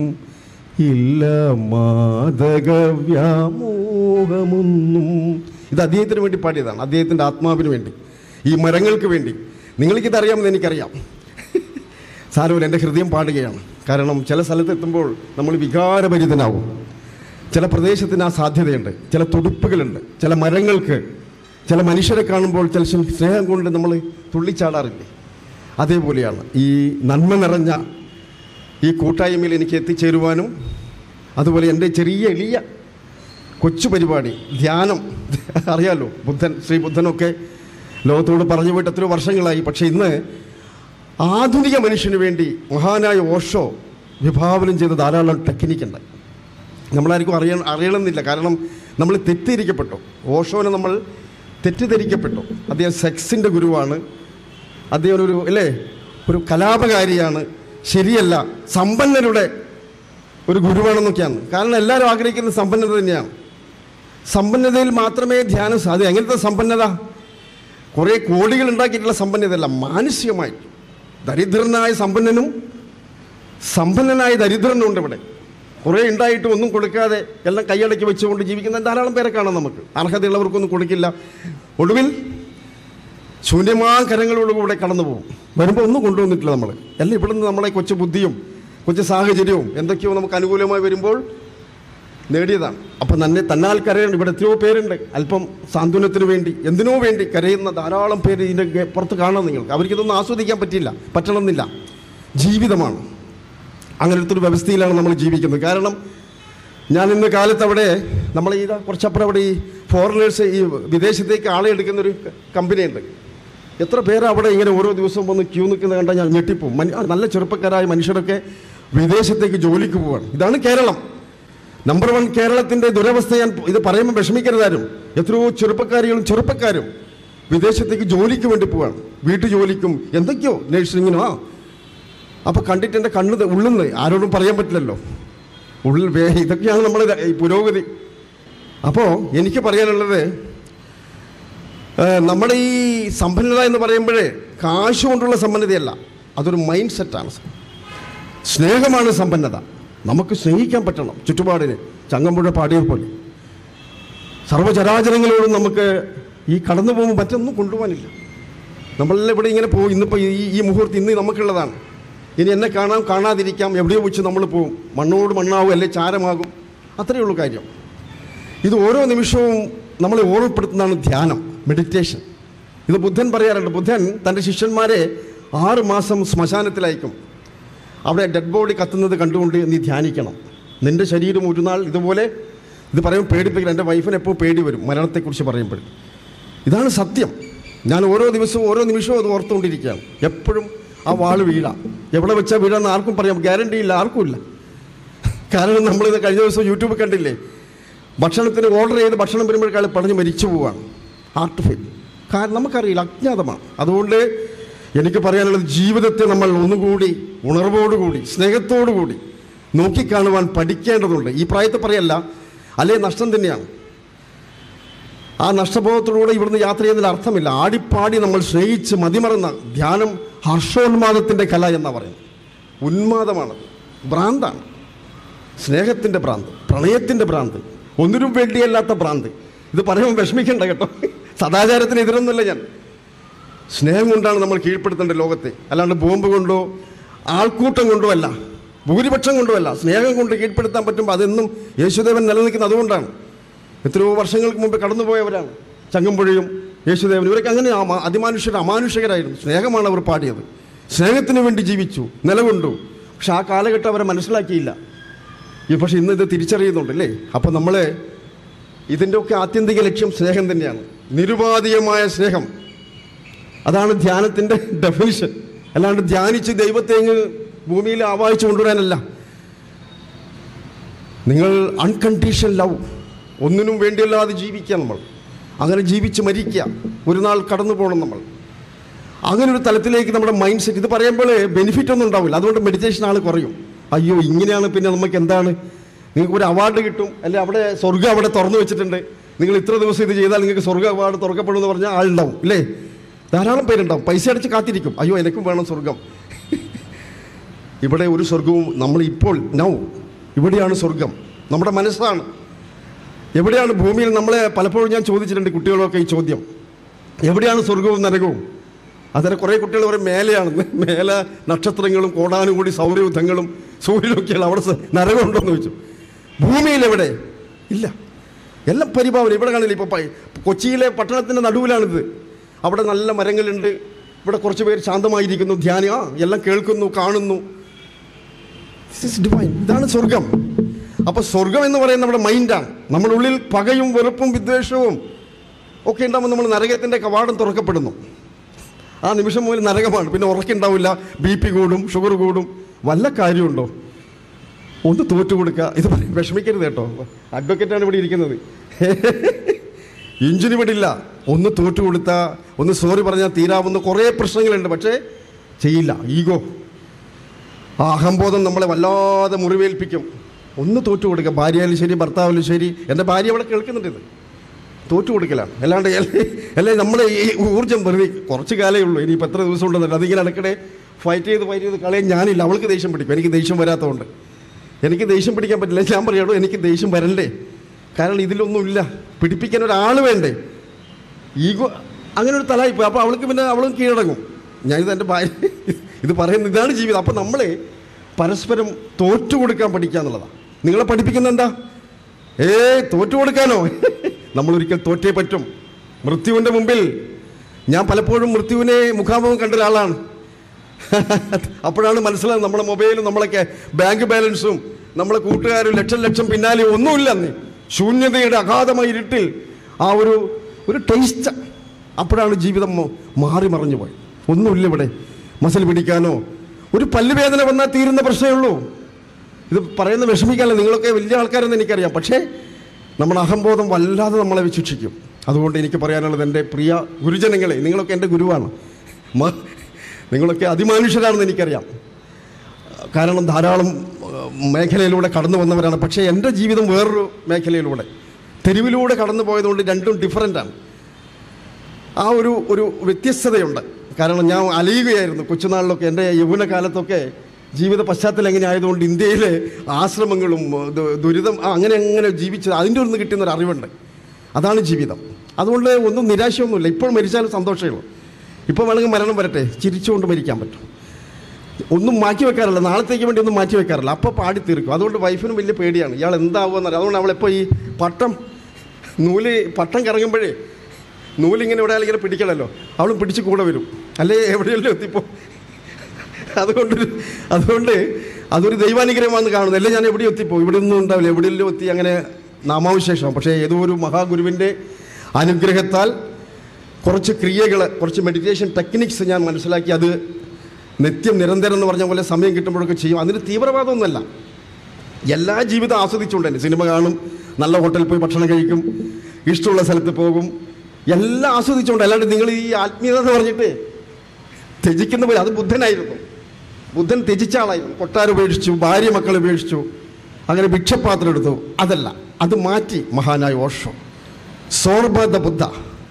ഇല്ല മാതക വ്യാമോഹമൊന്നും ഇത് അദ്ദേഹത്തിന് വേണ്ടി പാടിയതാണ് അദ്ദേഹത്തിൻ്റെ ആത്മാവിന് വേണ്ടി ഈ മരങ്ങൾക്ക് വേണ്ടി നിങ്ങൾക്കിത് അറിയാമെന്ന് എനിക്കറിയാം സാരമില്ല എൻ്റെ ഹൃദയം പാടുകയാണ് കാരണം ചില സ്ഥലത്ത് എത്തുമ്പോൾ നമ്മൾ വികാരഭരിതനാവും ചില പ്രദേശത്തിന് ആ സാധ്യതയുണ്ട് ചില തുടുപ്പുകളുണ്ട് ചില മരങ്ങൾക്ക് ചില മനുഷ്യരെ കാണുമ്പോൾ ചില സ്നേഹം കൊണ്ട് നമ്മൾ തുള്ളിച്ചാടാറില്ലേ അതേപോലെയാണ് ഈ നന്മ നിറഞ്ഞ ഈ കൂട്ടായ്മയിൽ എനിക്ക് എത്തിച്ചേരുവാനും അതുപോലെ എൻ്റെ ചെറിയ എളിയ കൊച്ചു പരിപാടി ധ്യാനം അറിയാലോ ബുദ്ധൻ ശ്രീ ബുദ്ധനൊക്കെ ലോകത്തോട് പറഞ്ഞു പോയിട്ട് എത്രയോ വർഷങ്ങളായി പക്ഷേ ഇന്ന് ആധുനിക മനുഷ്യന് വേണ്ടി മഹാനായ ഓഷോ വിഭാവനം ചെയ്ത ധാരാളം ടെക്നിക്കുണ്ട് നമ്മളാർക്കും അറിയ അറിയണമെന്നില്ല കാരണം നമ്മൾ തെറ്റിദ്ധരിക്കപ്പെട്ടു ഓഷോനെ നമ്മൾ തെറ്റിദ്ധരിക്കപ്പെട്ടു അദ്ദേഹം സെക്സിൻ്റെ ഗുരുവാണ് അദ്ദേഹം ഒരു അല്ലേ ഒരു കലാപകാരിയാണ് ശരിയല്ല സമ്പന്നരുടെ ഒരു ഗുരുവാണെന്നൊക്കെയാണ് കാരണം എല്ലാവരും ആഗ്രഹിക്കുന്നത് സമ്പന്നത തന്നെയാണ് സമ്പന്നതയിൽ മാത്രമേ ധ്യാനം സാധ്യം എങ്ങനത്തെ സമ്പന്നത കുറേ കോടികൾ ഉണ്ടാക്കിയിട്ടുള്ള സമ്പന്നതയല്ല മാനസികമായി ദരിദ്രനായ സമ്പന്നനും സമ്പന്നനായ ദരിദ്രനുണ്ട് ഇവിടെ കുറേ ഉണ്ടായിട്ട് ഒന്നും കൊടുക്കാതെ എല്ലാം കൈയടക്കി വെച്ചുകൊണ്ട് ജീവിക്കുന്ന ധാരാളം പേരെ കാണാം നമുക്ക് അർഹതയുള്ളവർക്കൊന്നും കൊടുക്കില്ല ഒടുവിൽ ശൂന്യമായ കരങ്ങളോടുകൂടെ കടന്നു പോകും വരുമ്പോൾ ഒന്നും കൊണ്ടുവന്നിട്ടില്ല നമ്മൾ എല്ലാം ഇവിടെ നിന്ന് നമ്മളെ കൊച്ചു ബുദ്ധിയും കൊച്ചു സാഹചര്യവും എന്തൊക്കെയോ നമുക്ക് അനുകൂലമായി വരുമ്പോൾ നേടിയതാണ് അപ്പം തന്നെ തന്നാൽ കരയുണ്ട് ഇവിടെ എത്രയോ പേരുണ്ട് അല്പം സാന്ത്വനത്തിന് വേണ്ടി എന്തിനോ വേണ്ടി കരയുന്ന ധാരാളം പേര് ഇതിൻ്റെ ഗ- പുറത്ത് കാണാം നിങ്ങൾക്ക് അവർക്കിതൊന്നും ആസ്വദിക്കാൻ പറ്റില്ല പറ്റണമെന്നില്ല ജീവിതമാണ് അങ്ങനത്തെ ഒരു വ്യവസ്ഥയിലാണ് നമ്മൾ ജീവിക്കുന്നത് കാരണം ഞാൻ ഇന്ന് കാലത്ത് അവിടെ നമ്മൾ ഈ കുറച്ചപ്പുറം അവിടെ ഈ ഫോറിനേഴ്സ് ഈ വിദേശത്തേക്ക് ആളെ എടുക്കുന്നൊരു കമ്പനിയുണ്ട് എത്ര പേര് അവിടെ ഇങ്ങനെ ഓരോ ദിവസവും വന്ന് ക്യൂ നിൽക്കുന്നത് കണ്ടാൽ ഞാൻ ഞെട്ടിപ്പോവും മനി- നല്ല ചെറുപ്പക്കാരായ മനുഷ്യരൊക്കെ വിദേശത്തേക്ക് ജോലിക്ക് പോവാണ് ഇതാണ് കേരളം നമ്പർ വൺ കേരളത്തിന്റെ ദുരവസ്ഥ ഞാൻ ഇത് പറയുമ്പോൾ വിഷമിക്കരുതാരും എത്രയോ ചെറുപ്പക്കാരികളും ചെറുപ്പക്കാരും വിദേശത്തേക്ക് ജോലിക്ക് വേണ്ടി പോവാണ് വീട്ടു ജോലിക്കും എന്തൊക്കെയോ നഴ്സിങ്ങിനോ ആ അപ്പോൾ കണ്ടിട്ട് എൻ്റെ കണ്ണ് ത- ഉള്ളുന്ന് ആരോടും പറയാൻ പറ്റില്ലല്ലോ ഉള്ളിൽ വേ ഇതൊക്കെയാണ് നമ്മുടെ ഈ പുരോഗതി അപ്പോൾ എനിക്ക് പറയാനുള്ളത് ഏഹ്, നമ്മുടെ ഈ സമ്പന്നത എന്ന് പറയുമ്പോഴേ കാശ് കൊണ്ടുള്ള സമ്പന്നതയല്ല അതൊരു മൈൻഡ് സെറ്റാണ് സ്നേഹമാണ് സമ്പന്നത നമുക്ക് സ്നേഹിക്കാൻ പറ്റണം ചുറ്റുപാടിന് ചങ്ങമ്പുഴ പാടിയ പോലെ സർവ്വചരാചരങ്ങളോടും നമുക്ക് ഈ കടന്നു പോകുമ്പോൾ മറ്റൊന്നും കൊണ്ടുപോകാനില്ല നമ്മളെല്ലാം ഇവിടെ ഇങ്ങനെ പോകും ഇന്നിപ്പോൾ ഈ ഈ മുഹൂർത്തം ഇന്ന് നമുക്കുള്ളതാണ് ഇനി എന്നെ കാണാം കാണാതിരിക്കാം എവിടെയോ വെച്ച് നമ്മൾ പോകും മണ്ണോട് മണ്ണാവും അല്ലെ ചാരമാകും അത്രയേ ഉള്ളൂ കാര്യം ഇത് ഓരോ നിമിഷവും നമ്മളെ ഓർമ്മപ്പെടുത്തുന്നതാണ് ധ്യാനം മെഡിറ്റേഷൻ ഇത് ബുദ്ധൻ പറയാറുണ്ട് ബുദ്ധൻ തൻ്റെ ശിഷ്യന്മാരെ ആറ് മാസം ശ്മശാനത്തിലയക്കും അവിടെ ഡെഡ് ബോഡി കത്തുന്നത് കണ്ടുകൊണ്ട് നീ ധ്യാനിക്കണം നിൻ്റെ ശരീരം ഒരു നാൾ ഇതുപോലെ ഇത് പറയുമ്പോൾ പേടിപ്പിക്കണം എൻ്റെ വൈഫിന് എപ്പോൾ പേടി വരും മരണത്തെക്കുറിച്ച് പറയുമ്പോൾ ഇതാണ് സത്യം ഞാൻ ഓരോ ദിവസവും ഓരോ നിമിഷവും അത് ഓർത്തുകൊണ്ടിരിക്കുകയാണ് എപ്പോഴും ആ വാള് വീഴാം എവിടെ വെച്ചാൽ വീഴാന്ന് ആർക്കും പറയാം ഗ്യാരണ്ടി ഇല്ല ആർക്കും ഇല്ല കാരണം നമ്മളിത് കഴിഞ്ഞ ദിവസം യൂട്യൂബ് കണ്ടില്ലേ ഭക്ഷണത്തിന് ഓർഡർ ചെയ്ത് ഭക്ഷണം വരുമ്പോഴേക്കാൾ പടഞ്ഞ് മരിച്ചു പോവാണ് ഹാർട്ട് ഫെയിൽ കാരണം നമുക്കറിയില്ല അജ്ഞാതമാണ് അതുകൊണ്ട് എനിക്ക് പറയാനുള്ളത് ജീവിതത്തെ നമ്മൾ ഒന്നുകൂടി ഉണർവോടുകൂടി സ്നേഹത്തോടുകൂടി നോക്കിക്കാണുവാൻ പഠിക്കേണ്ടതുണ്ട് ഈ പ്രായത്തിൽ പറയല്ല അല്ലേ നഷ്ടം തന്നെയാണ് ആ നഷ്ടബോധത്തിലൂടെ ഇവിടുന്ന് യാത്ര ചെയ്യുന്നതിൽ അർത്ഥമില്ല ആടിപ്പാടി നമ്മൾ സ്നേഹിച്ച് മതിമറന്ന ധ്യാനം ഹർഷോന്മാദത്തിൻ്റെ കല എന്നാണ് പറയുന്നത് ഉന്മാദമാണ് ഭ്രാന്താണ് സ്നേഹത്തിൻ്റെ ഭ്രാന്ത് പ്രണയത്തിൻ്റെ ഭ്രാന്ത് ഒന്നിനും വേണ്ടിയല്ലാത്ത ഭ്രാന്ത് ഇത് പറയുമ്പോൾ വിഷമിക്കണ്ട കേട്ടോ സദാചാരത്തിന് എതിരൊന്നുമില്ല ഞാൻ സ്നേഹം കൊണ്ടാണ് നമ്മൾ കീഴ്പ്പെടുത്തേണ്ട ലോകത്തെ അല്ലാണ്ട് ബോംബ് കൊണ്ടോ ആൾക്കൂട്ടം കൊണ്ടോ അല്ല ഭൂരിപക്ഷം കൊണ്ടോ അല്ല സ്നേഹം കൊണ്ട് കീഴ്പ്പെടുത്താൻ പറ്റുമ്പോൾ അതെന്നും യേശുദേവൻ നിലനിൽക്കുന്നത് അതുകൊണ്ടാണ് എത്രയോ വർഷങ്ങൾക്ക് മുമ്പ് കടന്നുപോയവരാണ് ചങ്ങമ്പുഴയും യേശുദേവൻ ഇവരൊക്കെ അങ്ങനെ അമാ- അതിമാനുഷ്യർ അമാനുഷികരായിരുന്നു സ്നേഹമാണ് അവർ പാടിയത് സ്നേഹത്തിന് വേണ്ടി ജീവിച്ചു നിലകൊണ്ടു പക്ഷെ ആ കാലഘട്ടം അവരെ മനസ്സിലാക്കിയില്ല ഈ പക്ഷെ ഇന്ന് ഇത് തിരിച്ചറിയുന്നുണ്ട് അല്ലേ അപ്പം നമ്മൾ ഇതിൻ്റെ ഒക്കെ ആത്യന്തിക ലക്ഷ്യം സ്നേഹം തന്നെയാണ് നിരുപാധികമായ സ്നേഹം അതാണ് ധ്യാനത്തിൻ്റെ ഡെഫിനിഷൻ അല്ലാണ്ട് ധ്യാനിച്ച് ദൈവത്തെ അങ്ങ് ഭൂമിയിൽ ആവാഹിച്ചു കൊണ്ടുവരാനല്ല നിങ്ങൾ അൺകണ്ടീഷൻ ലവ് ഒന്നിനും വേണ്ടിയല്ലാതെ ജീവിക്കുക നമ്മൾ അങ്ങനെ ജീവിച്ച് മരിക്കുക ഒരു നാൾ കടന്നു പോകണം നമ്മൾ അങ്ങനെ ഒരു തലത്തിലേക്ക് നമ്മുടെ മൈൻഡ് സെറ്റ് ഇത് പറയുമ്പോൾ ബെനിഫിറ്റ് ഒന്നും ഉണ്ടാവില്ല അതുകൊണ്ട് മെഡിറ്റേഷൻ ആൾ കുറയും അയ്യോ ഇങ്ങനെയാണ് പിന്നെ നമുക്ക് എന്താണ് നിങ്ങൾക്ക് ഒരു അവാർഡ് കിട്ടും അല്ലെ അവിടെ സ്വർഗ്ഗം അവിടെ തുറന്നു വെച്ചിട്ടുണ്ട് നിങ്ങൾ ഇത്ര ദിവസം ഇത് ചെയ്താൽ നിങ്ങൾക്ക് സ്വർഗ്ഗ അവാർഡ് തുറക്കപ്പെടും എന്ന് പറഞ്ഞാൽ ആളുണ്ടാവും ഇല്ലേ ധാരാളം പേരുണ്ടാവും പൈസ അടിച്ച് കാത്തിരിക്കും അയ്യോ എനിക്കും വേണം സ്വർഗം ഇവിടെ ഒരു സ്വർഗവും നമ്മൾ ഇപ്പോൾ നൗ ഇവിടെയാണ് സ്വർഗം നമ്മുടെ മനസ്സാണ് എവിടെയാണ് ഭൂമിയിൽ നമ്മളെ പലപ്പോഴും ഞാൻ ചോദിച്ചിട്ടുണ്ട് കുട്ടികളൊക്കെ ഈ ചോദ്യം എവിടെയാണ് സ്വർഗവും നരകവും അതിന് കുറേ കുട്ടികൾ പറയും മേലെയാണെന്ന് മേലെ നക്ഷത്രങ്ങളും കോടാനുകൂടി സൗരയുധങ്ങളും സൂര്യനൊക്കെയാണ് അവിടെ സ- നരകമുണ്ടോയെന്ന് ചോദിച്ചു ഭൂമിയിൽ എവിടെ ഇല്ല എല്ലാം പരിഭാവന ഇവിടെ കാണില്ല ഇപ്പോൾ കൊച്ചിയിലെ പട്ടണത്തിൻ്റെ നടുവിലാണിത് അവിടെ നല്ല മരങ്ങളുണ്ട് ഇവിടെ കുറച്ച് പേര് ശാന്തമായിരിക്കുന്നു ധ്യാന ആ എല്ലാം കേൾക്കുന്നു കാണുന്നു This is divine. ഇതാണ് സ്വർഗം അപ്പോൾ സ്വർഗം എന്ന് പറയുന്നത് നമ്മുടെ മൈൻഡാണ് നമ്മുടെ ഉള്ളിൽ പകയും വെറുപ്പും വിദ്വേഷവും ഒക്കെ ഉണ്ടാകുമ്പോൾ നമ്മൾ നരകത്തിൻ്റെ കവാടം തുറക്കപ്പെടുന്നു ആ നിമിഷം മുതൽ നരകമാണ് പിന്നെ ഉറക്കുണ്ടാവില്ല ബി പി കൂടും ഷുഗർ കൂടും വല്ല കാര്യമുണ്ടോ ഒന്ന് തോറ്റു കൊടുക്കുക ഇത് പറയും വിഷമിക്കരുത് കേട്ടോ അഡ്വക്കേറ്റാണ് ഇവിടെ ഇരിക്കുന്നത് ഇഞ്ചിന് വിടില്ല ഒന്ന് തോറ്റു കൊടുത്താൽ ഒന്ന് സോറി പറഞ്ഞാൽ തീരാവുന്ന കുറേ പ്രശ്നങ്ങളുണ്ട് പക്ഷേ ചെയ്യില്ല ഈഗോ ആ അഹംബോധം നമ്മളെ വല്ലാതെ മുറിവേൽപ്പിക്കും ഒന്ന് തോറ്റു കൊടുക്കുക ഭാര്യയായാലും ശരി ഭർത്താവായാലും ശരി എൻ്റെ ഭാര്യ അവിടെ കേൾക്കുന്നുണ്ട് ഇത് തോറ്റു കൊടുക്കലാണ് അല്ലാണ്ട് അല്ലേ അല്ലേ നമ്മളെ ഈ ഊർജ്ജം വെറുതെ കുറച്ച് കാലമേ ഉള്ളൂ ഇനിയിപ്പോൾ എത്ര ദിവസം ഉണ്ടെന്നല്ല അതിങ്ങനെ ഇടയ്ക്കിടെ ഫൈറ്റ് ചെയ്ത് ഫൈറ്റ് ചെയ്ത് കളയാൻ ഞാനില്ല അവൾക്ക് ദേഷ്യം പിടിക്കും എനിക്ക് ദേഷ്യം വരാത്തതുകൊണ്ട് എനിക്ക് ദേഷ്യം പിടിക്കാൻ പറ്റില്ല ഞാൻ പറയാടോ എനിക്ക് ദേഷ്യം വരണ്ടേ കാരണം ഇതിലൊന്നുമില്ല പിടിപ്പിക്കാൻ ഒരാൾ വേണ്ടേ ഈഗോ അങ്ങനെ ഒരു തലായിപ്പോയി അപ്പോൾ അവൾക്ക് പിന്നെ അവളും കീഴടങ്ങും ഞാനിത് എൻ്റെ ഭാര്യ ഇത് പറയുന്നത് ഇതാണ് ജീവിതം അപ്പോൾ നമ്മളെ പരസ്പരം തോറ്റു കൊടുക്കാൻ പഠിക്കുക എന്നുള്ളതാണ് നിങ്ങളെ പഠിപ്പിക്കുന്ന എന്താ ഏ തോറ്റു കൊടുക്കാനോ നമ്മളൊരിക്കൽ തോറ്റേ പറ്റും മൃത്യുവിൻ്റെ മുമ്പിൽ ഞാൻ പലപ്പോഴും മൃത്യുവിനെ മുഖാമുഖം കണ്ട ഒരാളാണ് അപ്പോഴാണ് മനസ്സിലായത് നമ്മുടെ മൊബൈലും നമ്മളൊക്കെ ബാങ്ക് ബാലൻസും നമ്മളെ കൂട്ടുകാരും ലക്ഷം ലക്ഷം പിന്നാലെ ഒന്നുമില്ല അന്ന് ശൂന്യതയുടെ അഗാധമായ ഇരുട്ടിൽ ആ ഒരു ഒരു ടേസ്റ്റ് അപ്പോഴാണ് ജീവിതം മ- മാറി മറിഞ്ഞു പോയി ഒന്നുമില്ല ഇവിടെ മസിൽ പിടിക്കാനോ ഒരു പല്ലുവേദന വന്നാൽ തീരുന്ന പ്രശ്നമേ ഉള്ളൂ ഇത് പറയുന്ന വിഷമിക്കാനല്ല നിങ്ങളൊക്കെ വലിയ ആൾക്കാരെന്ന് എനിക്കറിയാം പക്ഷേ നമ്മുടെ അഹംബോധം വല്ലാതെ നമ്മളെ ശിക്ഷിക്കും അതുകൊണ്ട് എനിക്ക് പറയാനുള്ളത് എൻ്റെ പ്രിയ ഗുരുജനങ്ങളെ നിങ്ങളൊക്കെ എൻ്റെ ഗുരുവാണ് മ- നിങ്ങളൊക്കെ അതിമാനുഷ്യരാണെന്ന് എനിക്കറിയാം കാരണം ധാരാളം ഏഹ്, മേഖലയിലൂടെ കടന്നു വന്നവരാണ് പക്ഷേ എൻ്റെ ജീവിതം വേറൊരു മേഖലയിലൂടെ തെരുവിലൂടെ കടന്നു പോയതുകൊണ്ട് രണ്ടും ഡിഫറൻ്റാണ് ആ ഒരു ഒരു വ്യത്യസ്തതയുണ്ട് കാരണം ഞാൻ അലയുകയായിരുന്നു കൊച്ചുനാളിലൊക്കെ എൻ്റെ യൗവന കാലത്തൊക്കെ ജീവിത പശ്ചാത്തലം എങ്ങനെ ആയതുകൊണ്ട് ഇന്ത്യയിലെ ആശ്രമങ്ങളും ദു- ദുരിതം ആ, അങ്ങനെ അങ്ങനെ ജീവിച്ചത് അതിൻ്റെ ഒന്ന് കിട്ടുന്ന ഒരു അറിവുണ്ട് അതാണ് ജീവിതം അതുകൊണ്ട് ഒന്നും നിരാശയൊന്നുമില്ല ഇപ്പോൾ മരിച്ചാലും സന്തോഷമേ ഉള്ളൂ ഇപ്പോൾ വേണമെങ്കിൽ മരണം വരട്ടെ ചിരിച്ചുകൊണ്ട് മരിക്കാൻ പറ്റും ഒന്നും മാറ്റി വെക്കാറില്ല നാളത്തേക്ക് വേണ്ടി ഒന്നും മാറ്റി വെക്കാറില്ല അപ്പോൾ പാടി തീർക്കും അതുകൊണ്ട് വൈഫിനും വലിയ പേടിയാണ് ഇയാൾ എന്താവുമെന്നറിയാം അതുകൊണ്ട് അവളെപ്പോൾ ഈ പട്ടം നൂല് പട്ടം കറങ്ങുമ്പോഴേ നൂലിങ്ങനെ ഇവിടെ ഇങ്ങനെ പിടിക്കണമല്ലോ അവളും പിടിച്ച് കൂടെ വരും അല്ലേ എവിടെയല്ലോ എത്തിപ്പോ അതുകൊണ്ട് അതുകൊണ്ട് അതൊരു ദൈവാനുഗ്രഹമാണെന്ന് കാണുന്നു അല്ലേ ഞാൻ എവിടെ എത്തിപ്പോ ഇവിടെ ഒന്നും ഉണ്ടാവില്ല എവിടെയെല്ലാം എത്തി അങ്ങനെ നാമാവിശേഷം പക്ഷേ ഏതോ ഒരു മഹാഗുരുവിൻ്റെ അനുഗ്രഹത്താൽ കുറച്ച് ക്രിയകൾ കുറച്ച് മെഡിറ്റേഷൻ ടെക്നിക്സ് ഞാൻ മനസ്സിലാക്കി അത് നിത്യം നിരന്തരം എന്ന് പറഞ്ഞ പോലെ സമയം കിട്ടുമ്പോഴൊക്കെ ചെയ്യും അതിന് തീവ്രവാദമൊന്നുമല്ല എല്ലാ ജീവിതം ആസ്വദിച്ചുകൊണ്ട് തന്നെ സിനിമ കാണും നല്ല ഹോട്ടലിൽ പോയി ഭക്ഷണം കഴിക്കും ഇഷ്ടമുള്ള സ്ഥലത്ത് പോകും എല്ലാം ആസ്വദിച്ചുകൊണ്ട് അല്ലാണ്ട് നിങ്ങൾ ഈ ആത്മീയത എന്ന് പറഞ്ഞിട്ട് ത്യജിക്കുന്ന പോലെ അത് ബുദ്ധനായിരുന്നു ബുദ്ധൻ ത്യജിച്ച ആളായിരുന്നു കൊട്ടാരം ഉപേക്ഷിച്ചു ഭാര്യ മക്കൾ ഉപേക്ഷിച്ചു അങ്ങനെ ഭിക്ഷപാത്രം എടുത്തു അതല്ല അത് മാറ്റി മഹാനായ ഓഷോ സോർബദ ബുദ്ധ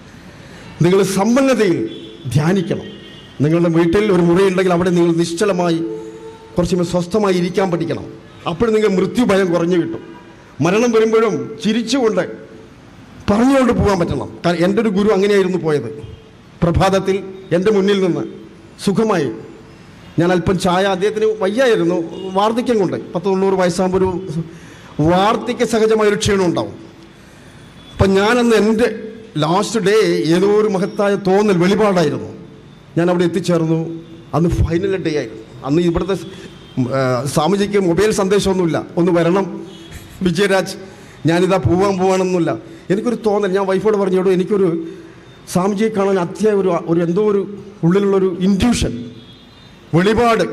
നിങ്ങൾ സമ്പന്നതയിൽ ധ്യാനിക്കണം നിങ്ങളുടെ വീട്ടിൽ ഒരു മുറിയുണ്ടെങ്കിൽ അവിടെ നിങ്ങൾ നിശ്ചലമായി കുറച്ച് സ്വസ്ഥമായി ഇരിക്കാൻ പഠിക്കണം അപ്പോഴും നിങ്ങൾ മൃത്യു ഭയം കുറഞ്ഞു കിട്ടും മരണം വരുമ്പോഴും ചിരിച്ചുകൊണ്ട് പറഞ്ഞുകൊണ്ട് പോകാൻ പറ്റണം കാരണം എൻ്റെ ഒരു ഗുരു അങ്ങനെയായിരുന്നു പോയത് പ്രഭാതത്തിൽ എൻ്റെ മുന്നിൽ നിന്ന് സുഖമായി ഞാൻ അല്പം ചായ അദ്ദേഹത്തിന് വയ്യായിരുന്നു വാർദ്ധക്യം കൊണ്ട് പത്ത് തൊണ്ണൂറ് വയസ്സാകുമ്പോൾ ഒരു വാർദ്ധക്യ സഹജമായ ഒരു ക്ഷീണം ഉണ്ടാവും അപ്പം ഞാനന്ന് എൻ്റെ ലാസ്റ്റ് ഡേ ഏതോ ഒരു മഹത്തായ തോന്നൽ വെളിപാടായിരുന്നു ഞാൻ അവിടെ എത്തിച്ചേർന്നു അന്ന് ഫൈനൽ ഡേ ആയിരുന്നു അന്ന് ഇവിടുത്തെ ആ, സ്വാമിജിക്ക് മൊബൈൽ സന്ദേശമൊന്നുമില്ല ഒന്ന് വരണം വിജയരാജ് ഞാനിതാ പോവാൻ പോവാണെന്നൊന്നുമില്ല എനിക്കൊരു തോന്നൽ ഞാൻ വൈഫോട് പറഞ്ഞോടൂ എനിക്കൊരു സ്വാമിജിയെ കാണാൻ അത്യായ ഒരു ഒരു എന്തോ ഒരു ഉള്ളിലുള്ളൊരു ഇൻഡ്യൂഷൻ വെളിപാട്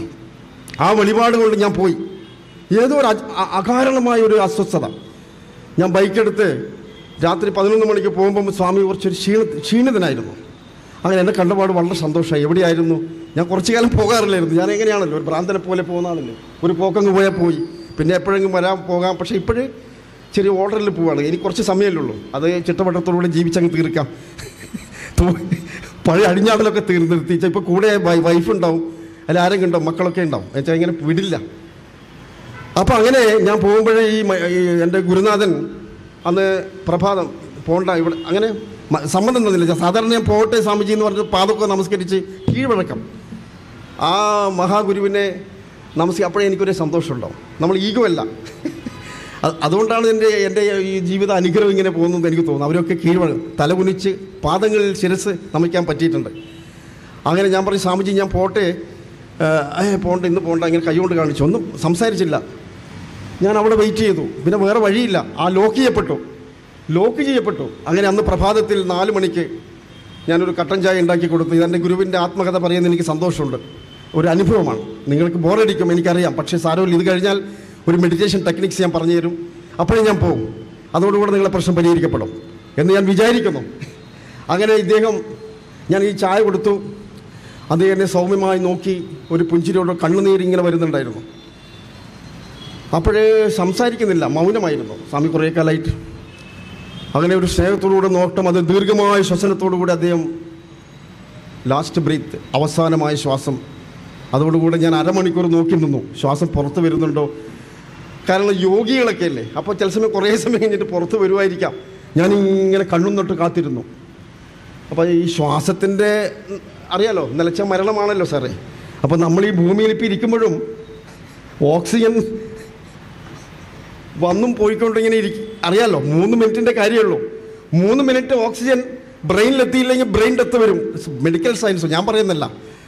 ആ വെളിപാട് കൊണ്ട് ഞാൻ പോയി ഏതോ ഒരു അ- അ- അകാരണമായ ഒരു അസ്വസ്ഥത ഞാൻ ബൈക്കെടുത്ത് രാത്രി പതിനൊന്ന് മണിക്ക് പോകുമ്പോൾ സ്വാമി കുറച്ചൊരു ക്ഷീണ ക്ഷീണിതനായിരുന്നു അങ്ങനെ എന്നെ കണ്ടപാട് വളരെ സന്തോഷമായി എവിടെയായിരുന്നു ഞാൻ കുറച്ചു കാലം പോകാറില്ലായിരുന്നു ഞാൻ എങ്ങനെയാണല്ലോ ഒരു ഭ്രാന്തനെ പോലെ പോകുന്നതാണല്ലോ ഒരു പോക്കങ്ങ് പോയാൽ പോയി പിന്നെ എപ്പോഴെങ്കിലും വരാൻ പോകാം പക്ഷേ ഇപ്പോഴ് ചെറിയ ഓർഡറിൽ പോവാണ് എനിക്ക് കുറച്ച് സമയമല്ലേ ഉള്ളൂ അത് ചിട്ടവട്ടത്തോടുകൂടി ജീവിച്ചങ്ങ് തീർക്കാം തോ- പഴയ അടിഞ്ഞാടലൊക്കെ തീർന്ന് നിർത്തിച്ച ഇപ്പോൾ കൂടെ വൈ- വൈഫ് ഉണ്ടാവും അല്ല ആരെങ്കിലും ഉണ്ടാവും മക്കളൊക്കെ ഉണ്ടാവും എന്നുവെച്ചാൽ ഇങ്ങനെ വിടില്ല അപ്പോൾ അങ്ങനെ ഞാൻ പോകുമ്പോഴേ ഈ മ- ഈ എൻ്റെ ഗുരുനാഥൻ അന്ന് പ്രഭാതം പോണ്ട ഇവിടെ അങ്ങനെ മ- സമ്മതം തന്നില്ല ഞാൻ സാധാരണ ഞാൻ പോട്ടെ സ്വാമിജി എന്ന് പറഞ്ഞ് പാദമൊക്കെ നമസ്കരിച്ച് കീഴ്വഴക്കം ആ മഹാഗുരുവിനെ നമസ്ക അപ്പോഴേ എനിക്കൊരു സന്തോഷമുണ്ടാവും നമ്മൾ ഈഗോ അല്ല അത് അതുകൊണ്ടാണ് എൻ്റെ എൻ്റെ ഈ ജീവിത അനുഗ്രഹം ഇങ്ങനെ പോകുന്നത് എനിക്ക് തോന്നുന്നു അവരൊക്കെ കീഴ്വഴ തലകുനിച്ച് പാദങ്ങളിൽ ശിരസ് നമിക്കാൻ പറ്റിയിട്ടുണ്ട് അങ്ങനെ ഞാൻ പറഞ്ഞു സ്വാമിജി ഞാൻ പോട്ടെ ഏ പോണ്ട ഇന്ന് പോണ്ട ഇങ്ങനെ കൈകൊണ്ട് കാണിച്ചു ഒന്നും സംസാരിച്ചില്ല ഞാൻ അവിടെ വെയിറ്റ് ചെയ്തു പിന്നെ വേറെ വഴിയില്ല ആ ലോക്ക് ചെയ്യപ്പെട്ടു ലോക്ക് ചെയ്യപ്പെട്ടു അങ്ങനെ അന്ന് പ്രഭാതത്തിൽ നാല് മണിക്ക് ഞാനൊരു കട്ടൻ ചായ ഉണ്ടാക്കി കൊടുത്തു ഇതെൻ്റെ ഗുരുവിൻ്റെ ആത്മകഥ പറയുന്ന എനിക്ക് സന്തോഷമുണ്ട് ഒരു അനുഭവമാണ് നിങ്ങൾക്ക് ബോറടിക്കും എനിക്കറിയാം പക്ഷേ സാരമില്ല ഇത് കഴിഞ്ഞാൽ ഒരു മെഡിറ്റേഷൻ ടെക്നിക്സ് ഞാൻ പറഞ്ഞു തരും അപ്പോഴേ ഞാൻ പോകും അതോടുകൂടെ നിങ്ങളെ പ്രശ്നം പരിഹരിക്കപ്പെടും എന്ന് ഞാൻ വിചാരിക്കുന്നു അങ്ങനെ ഇദ്ദേഹം ഞാൻ ഈ ചായ കൊടുത്തു അത് എന്നെ സൗമ്യമായി നോക്കി ഒരു പുഞ്ചിരിയോട് കണ്ണുനീരിങ്ങനെ വരുന്നുണ്ടായിരുന്നു അപ്പോഴേ സംസാരിക്കുന്നില്ല മൗനമായിരുന്നു സ്വാമി കുറേ കാലമായിട്ട് അങ്ങനെ ഒരു സ്നേഹത്തോടുകൂടെ നോട്ടം അത് ദീർഘമായ ശ്വസനത്തോടുകൂടി അദ്ദേഹം ലാസ്റ്റ് ബ്രീത്ത് അവസാനമായ ശ്വാസം അതോടുകൂടെ ഞാൻ അരമണിക്കൂർ നോക്കി നിന്നു ശ്വാസം പുറത്ത് വരുന്നുണ്ടോ കാരണം യോഗികളൊക്കെ അല്ലേ അപ്പോൾ ചില സമയം കുറേ സമയം കഴിഞ്ഞിട്ട് പുറത്ത് വരുമായിരിക്കാം ഞാൻ ഇങ്ങനെ കണ്ണും തൊട്ട് കാത്തിരുന്നു അപ്പോൾ ഈ ശ്വാസത്തിൻ്റെ ഉം, അറിയാലോ നിലച്ച മരണമാണല്ലോ സാറേ അപ്പോൾ നമ്മൾ ഈ ഭൂമിയിൽ ഇപ്പോൾ ഇരിക്കുമ്പോഴും ഓക്സിജൻ വന്നും പോയിക്കൊണ്ടിങ്ങനെ ഇരിക്കും അറിയാലോ മൂന്ന് മിനിറ്റിൻ്റെ കാര്യമുള്ളൂ മൂന്ന് മിനിറ്റ് ഓക്സിജൻ ബ്രെയിനിലെത്തിയില്ലെങ്കിൽ ബ്രെയിൻ ഡെത്ത് വരും മെഡിക്കൽ സയൻസ് ഞാൻ പറയുന്നില്ല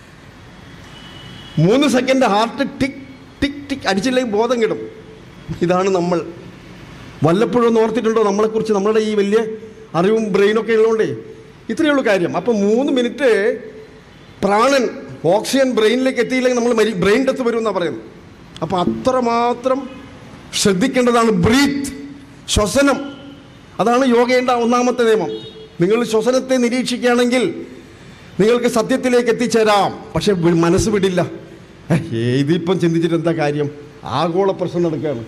മൂന്ന് സെക്കൻഡ് ഹാർട്ട് ടിക് ടിക് ടിക് അടിച്ചില്ലെങ്കിൽ ബോധം കിടും ഇതാണ് നമ്മൾ വല്ലപ്പോഴും ഒന്ന് ഓർത്തിട്ടുണ്ടോ നമ്മളെക്കുറിച്ച് നമ്മളുടെ ഈ വലിയ അറിവും ബ്രെയിനൊക്കെ ഉള്ളതുകൊണ്ടേ ഇത്രയേ ഉള്ളൂ കാര്യം അപ്പം മൂന്ന് മിനിറ്റ് പ്രാണൻ ഓക്സിജൻ ബ്രെയിനിലേക്ക് എത്തിയില്ലെങ്കിൽ നമ്മൾ മരി ബ്രെയിൻ ഡെത്ത് വരും എന്നാണ് പറയുന്നത് അപ്പോൾ അത്രമാത്രം ശ്രദ്ധിക്കേണ്ടതാണ് ബ്രീത്ത് ശ്വസനം അതാണ് യോഗയുടെ ഒന്നാമത്തെ നിയമം നിങ്ങൾ ശ്വസനത്തെ നിരീക്ഷിക്കുകയാണെങ്കിൽ നിങ്ങൾക്ക് സത്യത്തിലേക്ക് എത്തിച്ചേരാം പക്ഷെ വി- മനസ്സ് വിടില്ല ഏ, ഇതിപ്പം ചിന്തിച്ചിട്ട് എന്താ കാര്യം ആഗോള പ്രശ്നം നടക്കുകയാണ്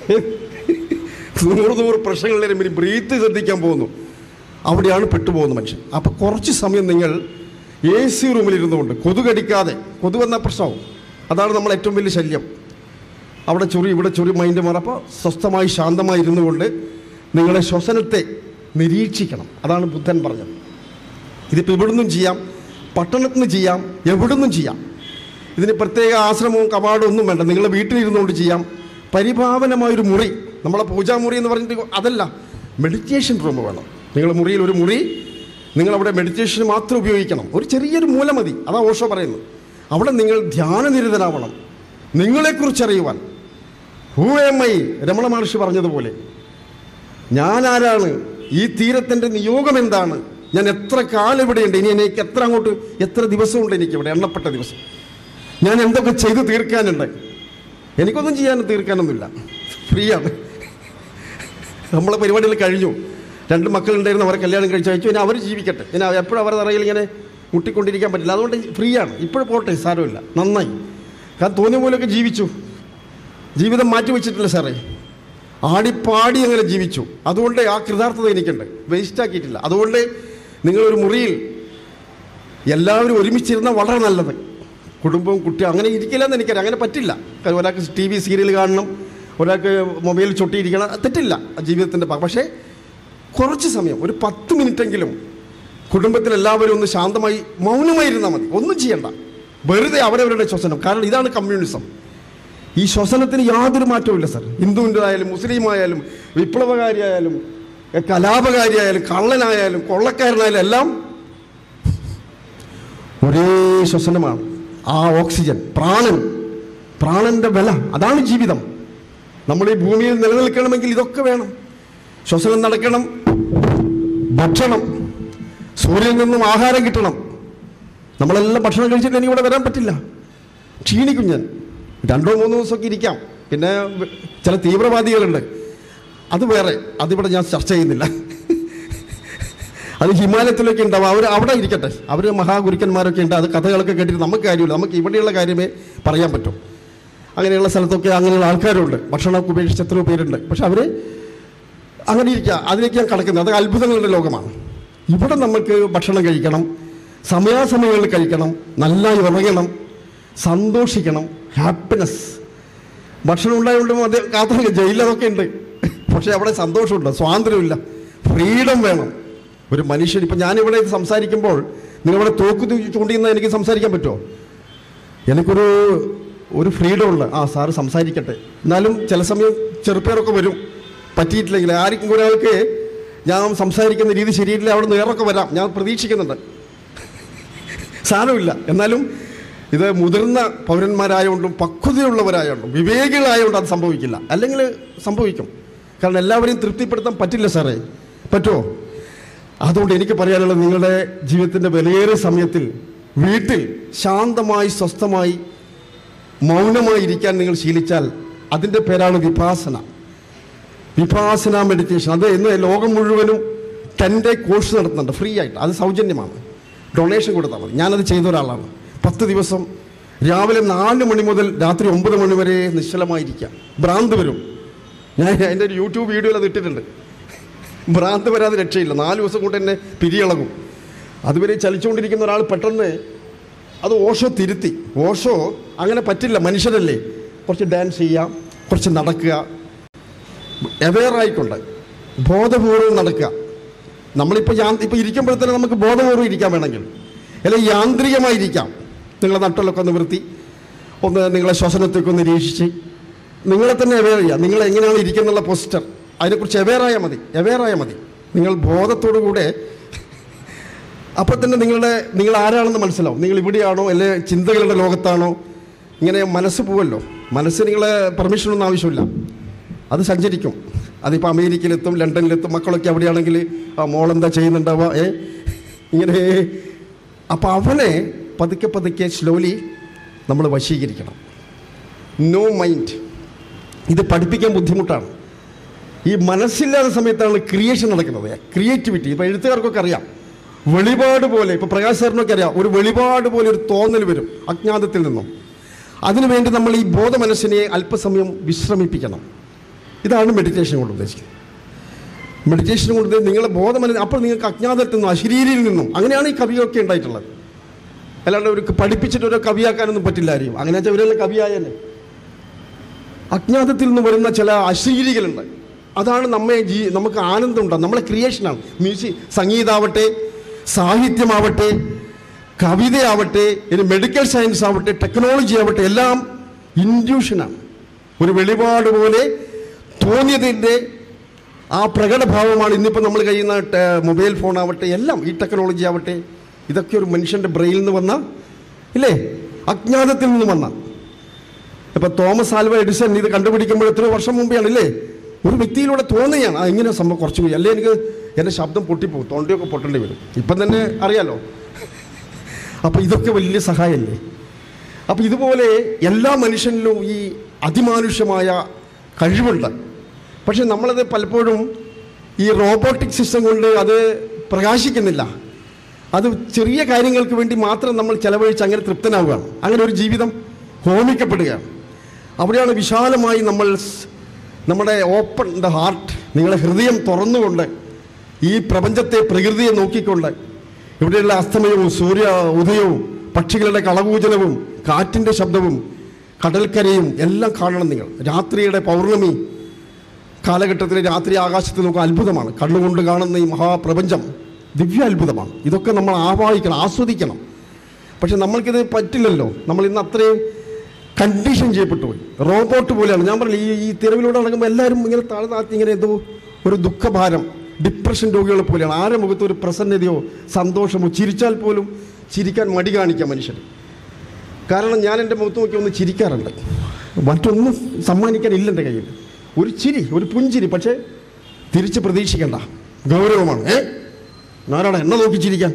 നൂറ് നൂറ് പ്രശ്നങ്ങളുടെ മുന്നിൽ ബ്രീത്ത് ശ്രദ്ധിക്കാൻ പോകുന്നു അവിടെയാണ് പെട്ടുപോകുന്ന മനുഷ്യൻ അപ്പം കുറച്ച് സമയം നിങ്ങൾ എ സി റൂമിൽ ഇരുന്നുകൊണ്ട് കൊതുകടിക്കാതെ കൊതുക് എന്ന പ്രശ്നവും അതാണ് നമ്മൾ ഏറ്റവും വലിയ ശല്യം അവിടെ ചൊറി ഇവിടെ ചൊറി മൈൻഡ് മാറും അപ്പോൾ സ്വസ്ഥമായി ശാന്തമായി ഇരുന്നു കൊണ്ട് നിങ്ങളെ ശ്വസനത്തെ നിരീക്ഷിക്കണം അതാണ് ബുദ്ധൻ പറഞ്ഞത് ഇതിപ്പോൾ ഇവിടുന്നും ചെയ്യാം പട്ടണത്തിൽ നിന്ന് ചെയ്യാം എവിടുന്നും ചെയ്യാം ഇതിന് പ്രത്യേക ആശ്രമവും കവാടവും ഒന്നും വേണ്ട നിങ്ങളെ വീട്ടിലിരുന്നുകൊണ്ട് ചെയ്യാം പരിപാവനമായൊരു മുറി നമ്മളെ പൂജാമുറി എന്ന് പറഞ്ഞിട്ട് അതല്ല മെഡിറ്റേഷൻ റൂം വേണം നിങ്ങൾ മുറിയിൽ ഒരു മുറി നിങ്ങളവിടെ മെഡിറ്റേഷന് മാത്രം ഉപയോഗിക്കണം ഒരു ചെറിയൊരു മൂല മതി അതാ ഓഷോ പറയുന്നത് അവിടെ നിങ്ങൾ ധ്യാനനിരതനാവണം നിങ്ങളെക്കുറിച്ച് അറിയുവാൻ who am I Ramana Maharshi പറഞ്ഞതുപോലെ ഞാൻ ആരാണ് ഈ തീരത്തിൻ്റെ നിയോഗം എന്താണ് ഞാൻ എത്ര കാലം ഇവിടെയുണ്ട് ഇനി എനിക്ക് എത്ര അങ്ങോട്ട് എത്ര ദിവസമുണ്ട് എനിക്ക് ഇവിടെ എണ്ണപ്പെട്ട ദിവസം ഞാൻ എന്തൊക്കെ ചെയ്ത് തീർക്കാനുണ്ട് എനിക്കൊന്നും ചെയ്യാൻ തീർക്കാനൊന്നുമില്ല ഫ്രീ ആണ് നമ്മളെ പരിപാടികൾ കഴിഞ്ഞു രണ്ട് മക്കളുണ്ടായിരുന്നു അവരെ കല്യാണം കഴിച്ച് അയച്ചു ഇനി അവർ ജീവിക്കട്ടെ ഇനി എപ്പോഴും അവരുടെ തറയിൽ ഇങ്ങനെ മുട്ടിക്കൊണ്ടിരിക്കാൻ പറ്റില്ല അതുകൊണ്ട് ഫ്രീ ആണ് ഇപ്പോഴും പോട്ടെ സാരമില്ല നന്നായി കാരണം തോന്നിയ പോലെയൊക്കെ ജീവിച്ചു ജീവിതം മാറ്റി വെച്ചിട്ടില്ല സാറേ ആടിപ്പാടി അങ്ങനെ ജീവിച്ചു അതുകൊണ്ട് ആ കൃതാർത്ഥത എനിക്കുണ്ട് വേസ്റ്റ് ആക്കിയിട്ടില്ല അതുകൊണ്ട് നിങ്ങളൊരു മുറിയിൽ എല്ലാവരും ഒരുമിച്ചിരുന്നാൽ വളരെ നല്ലത് കുടുംബവും കുട്ടിയും അങ്ങനെ ഇരിക്കില്ലെന്ന് എനിക്കറിയാം അങ്ങനെ പറ്റില്ല കാരണം ഒരാൾക്ക് ടി വി സീരിയൽ കാണണം ഒരാൾക്ക് മൊബൈൽ ചൊട്ടിയിരിക്കണം അത് തെറ്റില്ല ജീവിതത്തിൻ്റെ ഭാഗം പക്ഷേ കുറച്ച് സമയം ഒരു പത്ത് മിനിറ്റെങ്കിലും കുടുംബത്തിൽ എല്ലാവരും ഒന്ന് ശാന്തമായി മൗനമായിരുന്നാൽ മതി ഒന്നും ചെയ്യണ്ട വെറുതെ അവരവരുടെ ശ്വസനം കാരണം ഇതാണ് കമ്മ്യൂണിസം ഈ ശ്വസനത്തിന് യാതൊരു മാറ്റവുമില്ല സർ ഹിന്ദുവിൻ്റെ ആയാലും മുസ്ലിം ആയാലും വിപ്ലവകാരിയായാലും എ, കലാപകാരിയായാലും കള്ളനായാലും കൊള്ളക്കാരനായാലും എല്ലാം ഒരേ ശ്വസനമാണ് ആ ഓക്സിജൻ പ്രാണൻ പ്രാണന്റെ വില അതാണ് ജീവിതം നമ്മൾ ഈ ഭൂമിയിൽ നിലനിൽക്കണമെങ്കിൽ ഇതൊക്കെ വേണം ശ്വസനം നടക്കണം ഭക്ഷണം സൂര്യനിൽ നിന്നും ആഹാരം കിട്ടണം നമ്മളെല്ലാം ഭക്ഷണം കഴിച്ചിട്ട് എനിക്ക് ഇവിടെ വരാൻ പറ്റില്ല ക്ഷീണിക്കും ഞാൻ രണ്ടോ മൂന്നോ ദിവസമൊക്കെ ഇരിക്കാം പിന്നെ വ- ചില തീവ്രവാദികളുണ്ട് അത് വേറെ അതിവിടെ ഞാൻ ചർച്ച ചെയ്യുന്നില്ല അത് ഹിമാലയത്തിലൊക്കെ ഉണ്ടാവും അവർ അവിടെ ഇരിക്കട്ടെ അവർ മഹാഗുരുക്കന്മാരൊക്കെ ഉണ്ട് അത് കഥകളൊക്കെ കേട്ടിട്ട് നമുക്ക് കാര്യമില്ല നമുക്ക് ഇവിടെയുള്ള കാര്യമേ പറയാൻ പറ്റും അങ്ങനെയുള്ള സ്ഥലത്തൊക്കെ അങ്ങനെയുള്ള ആൾക്കാരുണ്ട് ഭക്ഷണമൊക്കെ ഉപേക്ഷിച്ച് എത്രയോ പേരുണ്ട് പക്ഷെ അവർ അങ്ങനെ ഇരിക്കുക അതിലേക്ക് ഞാൻ കടക്കുന്നത് അത് അത്ഭുതങ്ങളുടെ ലോകമാണ് ഇവിടെ നമുക്ക് ഭക്ഷണം കഴിക്കണം സമയാസമയങ്ങളിൽ കഴിക്കണം നന്നായി ഉറങ്ങണം സന്തോഷിക്കണം ഹാപ്പിനെസ് ഭക്ഷണം ഉണ്ടായതുകൊണ്ട് അത് കാത്തിരിക്കുക ജയിലതൊക്കെ ഉണ്ട് പക്ഷേ അവിടെ സന്തോഷമുണ്ട് സ്വാതന്ത്ര്യമില്ല ഫ്രീഡം വേണം ഒരു മനുഷ്യൻ ഇപ്പം ഞാനിവിടെ സംസാരിക്കുമ്പോൾ നിങ്ങളിവിടെ തോക്ക് തൂക്കി ചൂണ്ടിക്കുന്ന എനിക്ക് സംസാരിക്കാൻ പറ്റുമോ എനിക്കൊരു ഒരു ഫ്രീഡം ഉണ്ട് ആ സാറ് സംസാരിക്കട്ടെ എന്നാലും ചില സമയം ചെറുപ്പേരൊക്കെ വരും പറ്റിയിട്ടില്ലെങ്കിൽ ആർക്കും ഒരാൾക്ക് ഞാൻ സംസാരിക്കുന്ന രീതി ശരിയില്ല അവിടെ നിന്ന് ഏറൊക്കെ വരാം ഞാൻ പ്രതീക്ഷിക്കുന്നുണ്ട് സാരമില്ല എന്നാലും ഇത് മുതിർന്ന പൗരന്മാരായതുകൊണ്ടും പക്വതയുള്ളവരായതുകൊണ്ടും വിവേകികളായതുകൊണ്ട് അത് സംഭവിക്കില്ല അല്ലെങ്കിൽ സംഭവിക്കും കാരണം എല്ലാവരെയും തൃപ്തിപ്പെടുത്താൻ പറ്റില്ല സാറേ പറ്റുമോ അതുകൊണ്ട് എനിക്ക് പറയാനുള്ളത് നിങ്ങളുടെ ജീവിതത്തിൻ്റെ വിലയേറിയ സമയത്തിൽ വീട്ടിൽ ശാന്തമായി സ്വസ്ഥമായി മൗനമായി ഇരിക്കാൻ നിങ്ങൾ ശീലിച്ചാൽ അതിൻ്റെ പേരാണ് വിപാസന വിപാസന മെഡിറ്റേഷൻ അത് ഇന്ന് ലോകം മുഴുവനും ടെൻ്റെ കോഴ്സ് നടത്തുന്നുണ്ട് ഫ്രീ ആയിട്ട് അത് സൗജന്യമാണ് ഡൊണേഷൻ കൊടുത്താൽ മതി ഞാനത് ചെയ്ത ഒരാളാണ് പത്ത് ദിവസം രാവിലെ നാല് മണി മുതൽ രാത്രി ഒമ്പത് മണി വരെ നിശ്ചലമായിരിക്കാം ഭ്രാന്ത് വരും ഞാൻ എൻ്റെ ഒരു യൂട്യൂബ് വീഡിയോയിൽ അത് ഇട്ടിട്ടുണ്ട് ഭ്രാന്ത് വരാതെ രക്ഷയില്ല നാല് ദിവസം കൊണ്ട് തന്നെ പിരിയിളകും അതുവരെ ചലിച്ചുകൊണ്ടിരിക്കുന്ന ഒരാൾ പെട്ടെന്ന് അത് ഓഷോ തിരുത്തി ഓഷോ അങ്ങനെ പറ്റില്ല മനുഷ്യരല്ലേ കുറച്ച് ഡാൻസ് ചെയ്യാം കുറച്ച് നടക്കുക അവെയറായിക്കൊണ്ട് ബോധപൂർവം നടക്കുക നമ്മളിപ്പോൾ യാ ഇപ്പോൾ ഇരിക്കുമ്പോഴത്തേന് നമുക്ക് ബോധപൂർവ്വം ഇരിക്കാൻ വേണമെങ്കിൽ അല്ലെങ്കിൽ യാന്ത്രികമായിരിക്കാം നിങ്ങളെ നട്ടലൊക്കെ ഒന്ന് വൃത്തി ഒന്ന് നിങ്ങളെ ശ്വസനത്തൊക്കെ ഒന്ന് നിരീക്ഷിച്ച് നിങ്ങളെ തന്നെ അവെയർ ചെയ്യുക നിങ്ങൾ എങ്ങനെയാണ് ഇരിക്കുന്നുള്ള പോസ്റ്റർ അതിനെക്കുറിച്ച് അവെയറായാൽ മതി അവെയറായാൽ മതി നിങ്ങൾ ബോധത്തോടു കൂടെ അപ്പോൾ തന്നെ നിങ്ങളുടെ നിങ്ങൾ ആരാണെന്ന് മനസ്സിലാവും നിങ്ങൾ ഇവിടെയാണോ അല്ലെ ചിന്തകളുടെ ലോകത്താണോ ഇങ്ങനെ മനസ്സ് പോവല്ലോ മനസ്സ് നിങ്ങളെ പെർമിഷനൊന്നും ആവശ്യമില്ല അത് സഞ്ചരിക്കും അതിപ്പോൾ അമേരിക്കയിലെത്തും ലണ്ടനിലെത്തും മക്കളൊക്കെ അവിടെയാണെങ്കിൽ ആ മോളെന്താ ചെയ്യുന്നുണ്ടാവുക ഏ ഇങ്ങനെ അപ്പോൾ അവനെ പതുക്കെ പതുക്കെ സ്ലോലി നമ്മൾ വശീകരിക്കണം നോ മൈൻഡ് ഇത് പഠിപ്പിക്കാൻ ബുദ്ധിമുട്ടാണ് ഈ മനസ്സില്ലാത്ത സമയത്താണ് ക്രിയേഷൻ നടക്കുന്നത് ക്രിയേറ്റിവിറ്റി ഇപ്പോൾ എഴുത്തുകാർക്കൊക്കെ അറിയാം വെളിപാട് പോലെ ഇപ്പോൾ പ്രകാശ് സാറിനൊക്കെ അറിയാം ഒരു വെളിപാട് പോലെ ഒരു തോന്നൽ വരും അജ്ഞാതത്തിൽ നിന്നും അതിനുവേണ്ടി നമ്മൾ ഈ ബോധ മനസ്സിനെ അല്പസമയം വിശ്രമിപ്പിക്കണം ഇതാണ് മെഡിറ്റേഷൻ കൊണ്ട് ഉദ്ദേശിക്കുന്നത് മെഡിറ്റേഷൻ കൊണ്ട് നിങ്ങളെ ബോധമന അപ്പോൾ നിങ്ങൾക്ക് അജ്ഞാതത്തിൽ നിന്നും അശരീരിയിൽ നിന്നും അങ്ങനെയാണ് ഈ കവിയൊക്കെ ഉണ്ടായിട്ടുള്ളത് അല്ലാണ്ട് ഒരു പഠിപ്പിച്ചിട്ട് ഒരു കവിയാക്കാനൊന്നും പറ്റില്ല ആരെയും അങ്ങനെ വെച്ചാൽ ഇവരെല്ലാം കവിയായല്ലേ അജ്ഞാതത്തിൽ നിന്ന് വരുന്ന ചില അശരീരികളുണ്ട് അതാണ് നമ്മെ ജീ നമുക്ക് ആനന്ദം ഉണ്ടാകും നമ്മളെ ക്രിയേഷനാണ് മ്യൂസിക് സംഗീതമാവട്ടെ സാഹിത്യമാവട്ടെ കവിതയാവട്ടെ ഇനി മെഡിക്കൽ സയൻസ് ആവട്ടെ ടെക്നോളജി ആവട്ടെ എല്ലാം ഇൻഡ്യൂഷനാണ് ഒരു വെളിപാട് പോലെ തോന്നിയതിൻ്റെ ആ പ്രകടഭാവമാണ് ഇന്നിപ്പോൾ നമ്മൾ കഴിയുന്ന ടെ- മൊബൈൽ ഫോൺ ആവട്ടെ എല്ലാം ഈ ടെക്നോളജി ആവട്ടെ ഇതൊക്കെ ഒരു മനുഷ്യൻ്റെ ബ്രെയിനിൽ നിന്ന് വന്ന ഇല്ലേ അജ്ഞാതത്തിൽ നിന്ന് വന്ന ഇപ്പൊ തോമസ് ആൽവ എഡിസൺ ഇത് കണ്ടുപിടിക്കുമ്പോൾ എത്രയോ വർഷം മുമ്പെയാണ് ഇല്ലേ ഒരു വ്യക്തിയിലൂടെ തോന്നുകയാണ് ആ ഇങ്ങനെ സംഭവം കുറച്ച് പോയി അല്ലേ എനിക്ക് എൻ്റെ ശബ്ദം പൊട്ടിപ്പോകും തൊണ്ടയൊക്കെ പൊട്ടേണ്ടി വരും ഇപ്പം തന്നെ അറിയാലോ അപ്പോൾ ഇതൊക്കെ വലിയ സഹായമല്ലേ അപ്പോൾ ഇതുപോലെ എല്ലാ മനുഷ്യനിലും ഈ അതിമാനുഷ്യമായ കഴിവുണ്ട് പക്ഷെ നമ്മളത് പലപ്പോഴും ഈ റോബോട്ടിക് സിസ്റ്റം കൊണ്ട് അത് പ്രകാശിക്കുന്നില്ല അത് ചെറിയ കാര്യങ്ങൾക്ക് വേണ്ടി മാത്രം നമ്മൾ ചെലവഴിച്ച് അങ്ങനെ തൃപ്തനാവുകയാണ് അങ്ങനെ ഒരു ജീവിതം ഹോമിക്കപ്പെടുകയാണ് അവിടെയാണ് വിശാലമായി നമ്മൾ സ്- നമ്മുടെ ഓപ്പൺ ദ ഹാർട്ട് നിങ്ങളെ ഹൃദയം തുറന്നുകൊണ്ട് ഈ പ്രപഞ്ചത്തെ പ്രകൃതിയെ നോക്കിക്കൊണ്ട് ഇവിടെയുള്ള അസ്തമയവും സൂര്യ ഉദയവും പക്ഷികളുടെ കളകൂജനവും കാറ്റിൻ്റെ ശബ്ദവും കടൽക്കരയും എല്ലാം കാണണം നിങ്ങൾ രാത്രിയുടെ പൗർണമി കാലഘട്ടത്തിലെ രാത്രി ആകാശത്ത് നോക്കുക അത്ഭുതമാണ് കണ്ണുകൊണ്ട് കാണുന്ന ഈ മഹാപ്രപഞ്ചം ദിവ്യ അത്ഭുതമാണ് ഇതൊക്കെ നമ്മൾ ആവാഹിക്കണം ആസ്വദിക്കണം പക്ഷെ നമ്മൾക്കിത് പറ്റില്ലല്ലോ നമ്മൾ ഇന്ന് അത്രയും കണ്ടീഷൻ ചെയ്യപ്പെട്ടു പോയി റോബോട്ട് പോലെയാണ് ഞാൻ പറഞ്ഞു ഈ ഈ തെരുവിലൂടെ നടക്കുമ്പോൾ എല്ലാവരും ഇങ്ങനെ താഴ്ത്താത്തി ഇങ്ങനെ എന്തോ ഒരു ദുഃഖഭാരം ഡിപ്രഷൻ രോഗികളെ പോലെയാണ് ആരുടെ മുഖത്ത് ഒരു പ്രസന്നതയോ സന്തോഷമോ ചിരിച്ചാൽ പോലും ചിരിക്കാൻ മടി കാണിക്കാം മനുഷ്യൻ കാരണം ഞാൻ എൻ്റെ മുഖത്ത് നോക്കി ഒന്ന് ചിരിക്കാറുണ്ട് മറ്റൊന്നും സമ്മാനിക്കാനില്ല എൻ്റെ കയ്യിൽ ഒരു ചിരി ഒരു പുഞ്ചിരി പക്ഷേ തിരിച്ച് പ്രതീക്ഷിക്കണ്ട ഗൗരവമാണ് ഏ ഞാനാണ് എന്നെ നോക്കി ചിരിക്കാൻ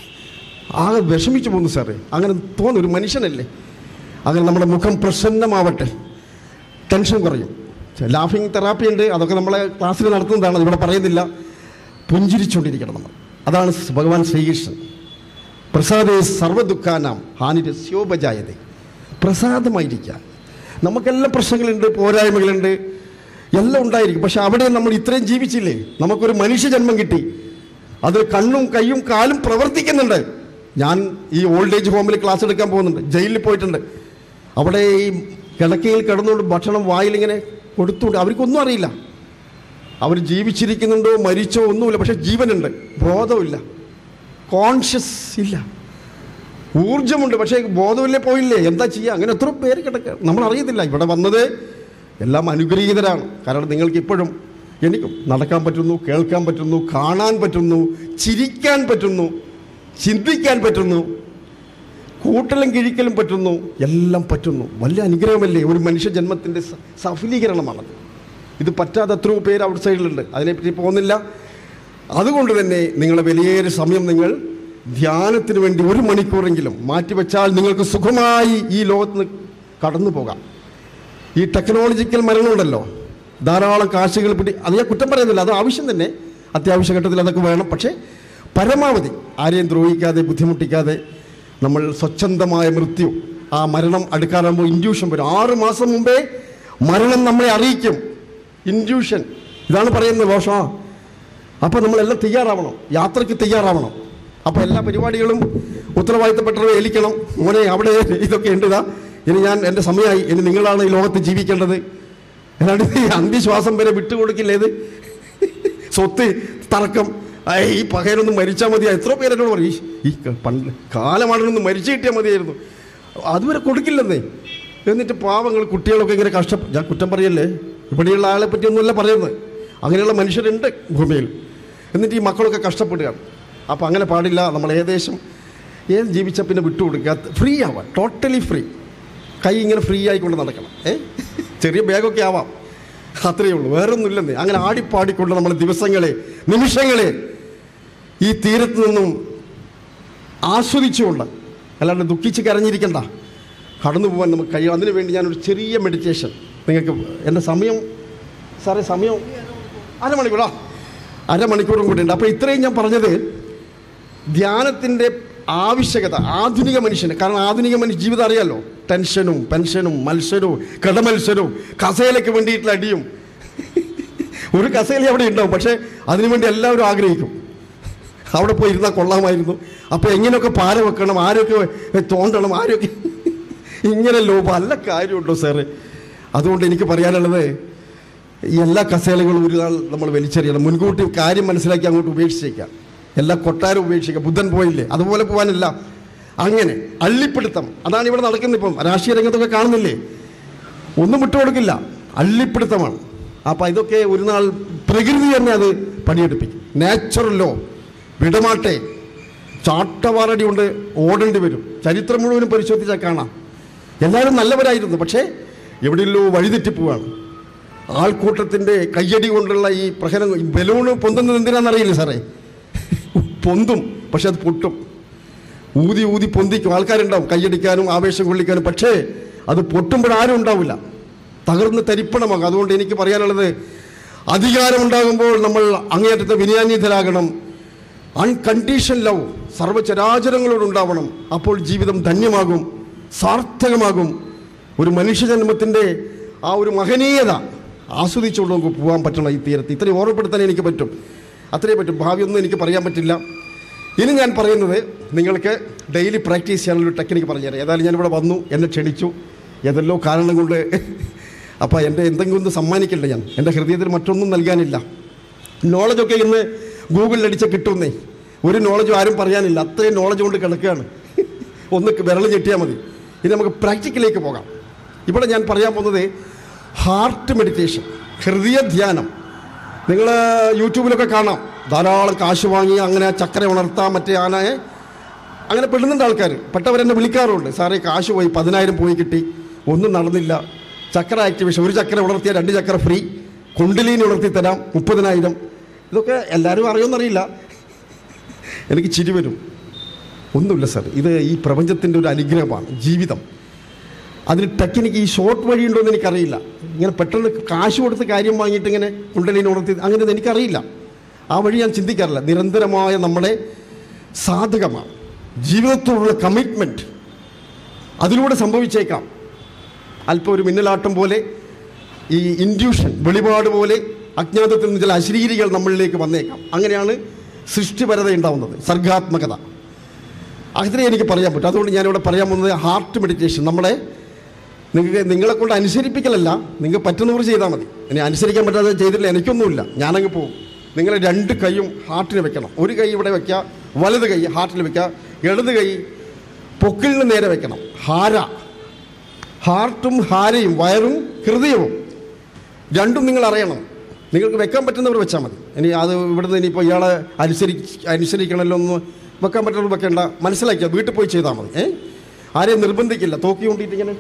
ആകെ വിഷമിച്ചു പോകുന്നു സാറേ അങ്ങനെ തോന്നുന്നു ഒരു മനുഷ്യനല്ലേ അങ്ങനെ നമ്മുടെ മുഖം പ്രസന്നമാവട്ടെ ടെൻഷൻ കുറയും ലാഫിംഗ് തെറാപ്പി ഉണ്ട് അതൊക്കെ നമ്മളെ ക്ലാസ്സിൽ നടത്തുന്നതാണ് ഇവിടെ പറയുന്നില്ല പുഞ്ചിരിച്ചുകൊണ്ടിരിക്കണം നമ്മൾ അതാണ് ഭഗവാൻ ശ്രീകൃഷ്ണൻ പ്രസാദേ സർവ്വദുഃഖാനാം ഹാനിരസ്യോപജായത പ്രസാദമായിരിക്കുക നമുക്കെല്ലാം പ്രശ്നങ്ങളുണ്ട് പോരായ്മകളുണ്ട് എല്ലാം ഉണ്ടായിരിക്കും പക്ഷെ അവിടെ നമ്മൾ ഇത്രയും ജീവിച്ചില്ലേ നമുക്കൊരു മനുഷ്യ ജന്മം കിട്ടി അത് കണ്ണും കൈയും കാലും പ്രവർത്തിക്കുന്നുണ്ട് ഞാൻ ഈ ഓൾഡ് ഏജ് ഹോമിൽ ക്ലാസ് എടുക്കാൻ പോകുന്നുണ്ട് ജയിലിൽ പോയിട്ടുണ്ട് അവിടെ ഈ കിടക്കയിൽ കിടന്നുകൊണ്ട് ഭക്ഷണം വായിലിങ്ങനെ കൊടുത്തുകൊണ്ട് അവർക്കൊന്നും അറിയില്ല അവർ ജീവിച്ചിരിക്കുന്നുണ്ടോ മരിച്ചോ ഒന്നുമില്ല പക്ഷെ ജീവനുണ്ട് ബോധമില്ല കോൺഷ്യസ് ഇല്ല ഊർജമുണ്ട് പക്ഷേ ബോധമില്ലേ പോയില്ലേ എന്താ ചെയ്യുക അങ്ങനെ എത്ര പേര് കിടക്കുക നമ്മൾ അറിയത്തില്ല ഇവിടെ വന്നത് എല്ലാം അനുഗ്രഹീതരാണ് കാരണം നിങ്ങൾക്ക് ഇപ്പോഴും എനിക്കും നടക്കാൻ പറ്റുന്നു കേൾക്കാൻ പറ്റുന്നു കാണാൻ പറ്റുന്നു ചിരിക്കാൻ പറ്റുന്നു ചിന്തിക്കാൻ പറ്റുന്നു കൂട്ടലും കിഴിക്കലും പറ്റുന്നു എല്ലാം പറ്റുന്നു വലിയ അനുഗ്രഹമല്ലേ ഒരു മനുഷ്യ ജന്മത്തിൻ്റെ സ- സഫലീകരണമാണത് ഇത് പറ്റാതെ എത്രയോ പേര് ഔട്ട് സൈഡിലുണ്ട് അതിനെപ്പറ്റി പോകുന്നില്ല അതുകൊണ്ട് തന്നെ നിങ്ങളുടെ വലിയൊരു സമയം നിങ്ങൾ ധ്യാനത്തിന് വേണ്ടി ഒരു മണിക്കൂറെങ്കിലും മാറ്റിവെച്ചാൽ നിങ്ങൾക്ക് സുഖമായി ഈ ലോകത്ത് നിന്ന് കടന്നു പോകാം ഈ ടെക്നോളജിക്കൽ മരണമുണ്ടല്ലോ ധാരാളം കാശുകൾ പിടി അത് ഞാൻ കുറ്റം പറയുന്നില്ല അത് ആവശ്യം തന്നെ അത്യാവശ്യ ഘട്ടത്തിൽ അതൊക്കെ വേണം പക്ഷേ പരമാവധി ആരെയും ദ്രോഹിക്കാതെ ബുദ്ധിമുട്ടിക്കാതെ നമ്മൾ സ്വച്ഛന്തമായ മൃത്യു ആ മരണം അടുക്കാറാകുമ്പോൾ ഇൻഡ്യൂഷൻ വരും ആറ് മാസം മുമ്പേ മരണം നമ്മളെ അറിയിക്കും ഇൻഡ്യൂഷൻ ഇതാണ് പറയുന്നത് ദോഷ അപ്പോൾ നമ്മളെല്ലാം തയ്യാറാവണം യാത്രയ്ക്ക് തയ്യാറാവണം അപ്പോൾ എല്ലാ പരിപാടികളും ഉത്തരവാദിത്തപ്പെട്ടവരെ ഏൽക്കണം മോനെ അവിടെ ഇതൊക്കെ ഉണ്ട് ഇതാ ഇനി ഞാൻ എൻ്റെ സമയമായി ഇനി നിങ്ങളാണ് ഈ ലോകത്ത് ജീവിക്കേണ്ടത് അല്ലാണ്ട് ഈ അന്ത്യശ്വാസം വരെ വിട്ടുകൊടുക്കില്ലേ ഇത് സ്വത്ത് തർക്കം ആ, ഈ പകരൊന്നും മരിച്ചാൽ മതി എത്ര പേര് എന്നോട് പറയും "ഈ- ഈ ക- പണ്ട് കാലമാണെന്ന് മരിച്ചു കിട്ടിയാൽ മതിയായിരുന്നു അതുവരെ കൊടുക്കില്ലെന്നേ എന്നിട്ട് പാവങ്ങൾ കുട്ടികളൊക്കെ ഇങ്ങനെ കഷ്ട ഞാൻ കുറ്റം പറയല്ലേ ഇവിടെയുള്ള ആളെ പറ്റിയൊന്നുമല്ല പറയുന്നത് അങ്ങനെയുള്ള മനുഷ്യരുണ്ട് ഭൂമിയിൽ എന്നിട്ട് ഈ മക്കളൊക്കെ കഷ്ടപ്പെടുകയാണ് അപ്പോൾ അങ്ങനെ പാടില്ല നമ്മൾ ഏകദേശം ഏത് ജീവിച്ച പിന്നെ വിട്ടുകൊടുക്കുക ഫ്രീ ആവാം ടോട്ടലി ഫ്രീ കൈ ഇങ്ങനെ ഫ്രീ ആയിക്കൊണ്ട് നടക്കണം ഏ ചെറിയ ബാഗൊക്കെ ആവാം അത്രയേ ഉള്ളൂ വേറെ ഒന്നുമില്ലെന്നേ അങ്ങനെ ആടിപ്പാടിക്കൊണ്ട് നമ്മൾ ദിവസങ്ങളെ നിമിഷങ്ങളെ ഈ തീരത്ത് നിന്നും ആസ്വദിച്ചുകൊണ്ട് അല്ലാണ്ട് ദുഃഖിച്ച് കരഞ്ഞിരിക്കണ്ട കടന്നു പോകാൻ നമുക്ക് കഴിയും അതിനു വേണ്ടി ഞാനൊരു ചെറിയ മെഡിറ്റേഷൻ നിങ്ങൾക്ക് എൻ്റെ സമയം സാറേ സമയം അരമണിക്കൂറാ അരമണിക്കൂറും കൂടി ഉണ്ട് അപ്പോൾ ഇത്രയും ഞാൻ പറഞ്ഞത് ധ്യാനത്തിൻ്റെ ആവശ്യകത ആധുനിക മനുഷ്യന് കാരണം ആധുനിക മനുഷ്യ ജീവിതം അറിയാലോ ടെൻഷനും പെൻഷനും മത്സരവും കടമത്സരവും കസേലയ്ക്ക് വേണ്ടിയിട്ടുള്ള അടിയും ഒരു കസേല അവിടെ ഉണ്ടാവും പക്ഷേ അതിനുവേണ്ടി എല്ലാവരും ആഗ്രഹിക്കും അവിടെ പോയി ഇരുന്നാൽ കൊള്ളാമായിരുന്നു അപ്പോൾ എങ്ങനെയൊക്കെ പാര വെക്കണം ആരൊക്കെ തോണ്ടണം ആരൊക്കെ ഇങ്ങനെ ലോപം നല്ല കാര്യമുണ്ടോ സാറ് അതുകൊണ്ട് എനിക്ക് പറയാനുള്ളത് ഈ എല്ലാ കസേലകളും ഒരു നാൾ നമ്മൾ വലിച്ചെറിയണം മുൻകൂട്ടി കാര്യം മനസ്സിലാക്കി അങ്ങോട്ട് ഉപേക്ഷിച്ചേക്കാം എല്ലാ കൊട്ടാരം ഉപേക്ഷിക്കാം ബുദ്ധൻ പോയില്ലേ അതുപോലെ പോകാനില്ല അങ്ങനെ അള്ളിപ്പിടുത്തം അതാണ് ഇവിടെ നടക്കുന്നത് ഇപ്പം രാഷ്ട്രീയ രംഗത്തൊക്കെ കാണുന്നില്ലേ ഒന്നും വിട്ടുകൊടുക്കില്ല അള്ളിപ്പിടുത്തമാണ് അപ്പം ഇതൊക്കെ ഒരു നാൾ പ്രകൃതി തന്നെ അത് പണിയെടുപ്പിക്കും നാച്ചുറൽ ലോ വിടമാട്ടെ ചാട്ടവാറടി കൊണ്ട് ഓടേണ്ടി വരും ചരിത്രം മുഴുവനും പരിശോധിച്ചാൽ കാണാം എല്ലാവരും നല്ലവരായിരുന്നു പക്ഷേ എവിടെയല്ലോ വഴിതെറ്റിപ്പോവാണ് ആൾക്കൂട്ടത്തിൻ്റെ കയ്യടി കൊണ്ടുള്ള ഈ പ്രഹരം ഈ ബലൂണ് പൊന്തുന്നത് എന്തിനാണെന്നറിയില്ല സാറേ പൊന്തും പക്ഷെ അത് പൊട്ടും ഊതി ഊതി പൊന്തിക്കും ആൾക്കാരുണ്ടാവും കൈയടിക്കാനും ആവേശം കൊള്ളിക്കാനും പക്ഷേ അത് പൊട്ടുമ്പോൾ ആരും ഉണ്ടാവില്ല തകർന്ന് തരിപ്പണമാകും അതുകൊണ്ട് എനിക്ക് പറയാനുള്ളത് അധികാരം ഉണ്ടാകുമ്പോൾ നമ്മൾ അങ്ങേയറ്റത്തെ വിനയാന്യതരാകണം അൺകണ്ടീഷൻ ലവ് സർവചരാചരങ്ങളോട് ഉണ്ടാവണം അപ്പോൾ ജീവിതം ധന്യമാകും സാർത്ഥകമാകും ഒരു മനുഷ്യജന്മത്തിൻ്റെ ആ ഒരു മഹനീയത ആസ്വദിച്ചുകൊണ്ട് നമുക്ക് പോകാൻ പറ്റണം ഈ തീരത്ത് ഇത്രയും ഓർമ്മപ്പെടുത്താൻ എനിക്ക് പറ്റും അത്രയേ പറ്റും ഭാവിയൊന്നും എനിക്ക് പറയാൻ പറ്റില്ല ഇനി ഞാൻ പറയുന്നത് നിങ്ങൾക്ക് ഡെയിലി പ്രാക്ടീസ് ചെയ്യാനുള്ളൊരു ടെക്നിക്ക് പറഞ്ഞുതരാം ഏതായാലും ഞാനിവിടെ വന്നു എന്നെ ക്ഷണിച്ചു ഏതെല്ലോ കാരണം കൊണ്ട് അപ്പോൾ എൻ്റെ എന്തെങ്കിലും ഒന്ന് സമ്മാനിക്കണ്ട ഞാൻ എൻ്റെ ഹൃദയത്തിൽ മറ്റൊന്നും നൽകാനില്ല നോളജൊക്കെ ഇന്ന് ഗൂഗിളിൽ അടിച്ച കിട്ടുന്നേ ഒരു നോളജും ആരും പറയാനില്ല അത്രയും നോളജ് കൊണ്ട് കിടക്കുകയാണ് ഒന്ന് വിരൽ ഞെട്ടിയാൽ മതി ഇനി നമുക്ക് പ്രാക്ടിക്കലേക്ക് പോകാം ഇവിടെ ഞാൻ പറയാൻ പോകുന്നത് ഹാർട്ട് മെഡിറ്റേഷൻ ഹൃദയ ധ്യാനം നിങ്ങൾ യൂട്യൂബിലൊക്കെ കാണാം ധാരാളം കാശ് വാങ്ങി അങ്ങനെ ചക്കര ഉണർത്താം മറ്റേ ആനയെ അങ്ങനെ പെടുന്നുണ്ട് ആൾക്കാർ പെട്ടവരെന്നെ വിളിക്കാറുണ്ട് സാറേ കാശ് പോയി പതിനായിരം പോയി കിട്ടി ഒന്നും നടന്നില്ല ചക്കര ആക്ടിവേഷൻ ഒരു ചക്കര ഉണർത്തിയ രണ്ട് ചക്കര ഫ്രീ കുണ്ടലീനി ഉണർത്തി തരാം മുപ്പതിനായിരം ഇതൊക്കെ എല്ലാവരും അറിയുമെന്നറിയില്ല എനിക്ക് ചിരി വരും ഒന്നുമില്ല സാർ ഇത് ഈ പ്രപഞ്ചത്തിൻ്റെ ഒരു അനുഗ്രഹമാണ് ജീവിതം അതിന് ടെക്നിക്ക് ഈ ഷോർട്ട് വഴിയുണ്ടോ എന്ന് എനിക്കറിയില്ല ഇങ്ങനെ പെട്ടെന്ന് കാശ് കൊടുത്ത് കാര്യം വാങ്ങിയിട്ട് ഇങ്ങനെ കുണ്ടലിനെ ഉണർത്തി അങ്ങനെയൊന്നും എനിക്കറിയില്ല ആ വഴി ഞാൻ ചിന്തിക്കാറില്ല നിരന്തരമായ നമ്മുടെ സാധകമാണ് ജീവിതത്തോടുള്ള കമ്മിറ്റ്മെൻറ്റ് അതിലൂടെ സംഭവിച്ചേക്കാം അല്പം ഒരു മിന്നലാട്ടം പോലെ ഈ ഇൻഡ്യൂഷൻ വെളിപാട് പോലെ അജ്ഞാതത്തിൽ നിന്ന് ചില അശരീരികൾ നമ്മളിലേക്ക് വന്നേക്കാം അങ്ങനെയാണ് സൃഷ്ടിപരത ഉണ്ടാവുന്നത് സർഗാത്മകത അതിനെ എനിക്ക് പറയാൻ പറ്റും അതുകൊണ്ട് ഞാനിവിടെ പറയാൻ പോകുന്നത് ഹാർട്ട് മെഡിറ്റേഷൻ നമ്മളെ നിങ്ങൾക്ക് നിങ്ങളെ കൊണ്ട് അനുസരിപ്പിക്കലല്ല നിങ്ങൾക്ക് പറ്റുന്നവർ ചെയ്താൽ മതി ഇനി അനുസരിക്കാൻ പറ്റാതെ ചെയ്തിട്ടില്ല എനിക്കൊന്നുമില്ല ഞാനങ്ങ് പോകും നിങ്ങൾ രണ്ട് കൈയും ഹാർട്ടിന് വെക്കണം ഒരു കൈ ഇവിടെ വെക്കുക വലത് കൈ ഹാർട്ടിൽ വെക്കുക ഇടത് കൈ പൊക്കിളിന് നേരെ വെക്കണം ഹാര ഹാർട്ടും ഹാരയും വയറും ഹൃദയവും രണ്ടും നിങ്ങൾ അറിയണം നിങ്ങൾക്ക് വെക്കാൻ പറ്റുന്നവർ വെച്ചാൽ മതി ഇനി അത് ഇവിടുന്ന് ഇനിയിപ്പോൾ ഇയാളെ അനുസരി അനുസരിക്കണമല്ലോ എന്ന് വെക്കാൻ പറ്റുന്നവർ വെക്കേണ്ട മനസ്സിലാക്കിയാൽ വീട്ടിൽ പോയി ചെയ്താൽ മതി ഏ ആരെയും നിർബന്ധിക്കില്ല തോക്കി കൊണ്ടിട്ട് ഇങ്ങനെ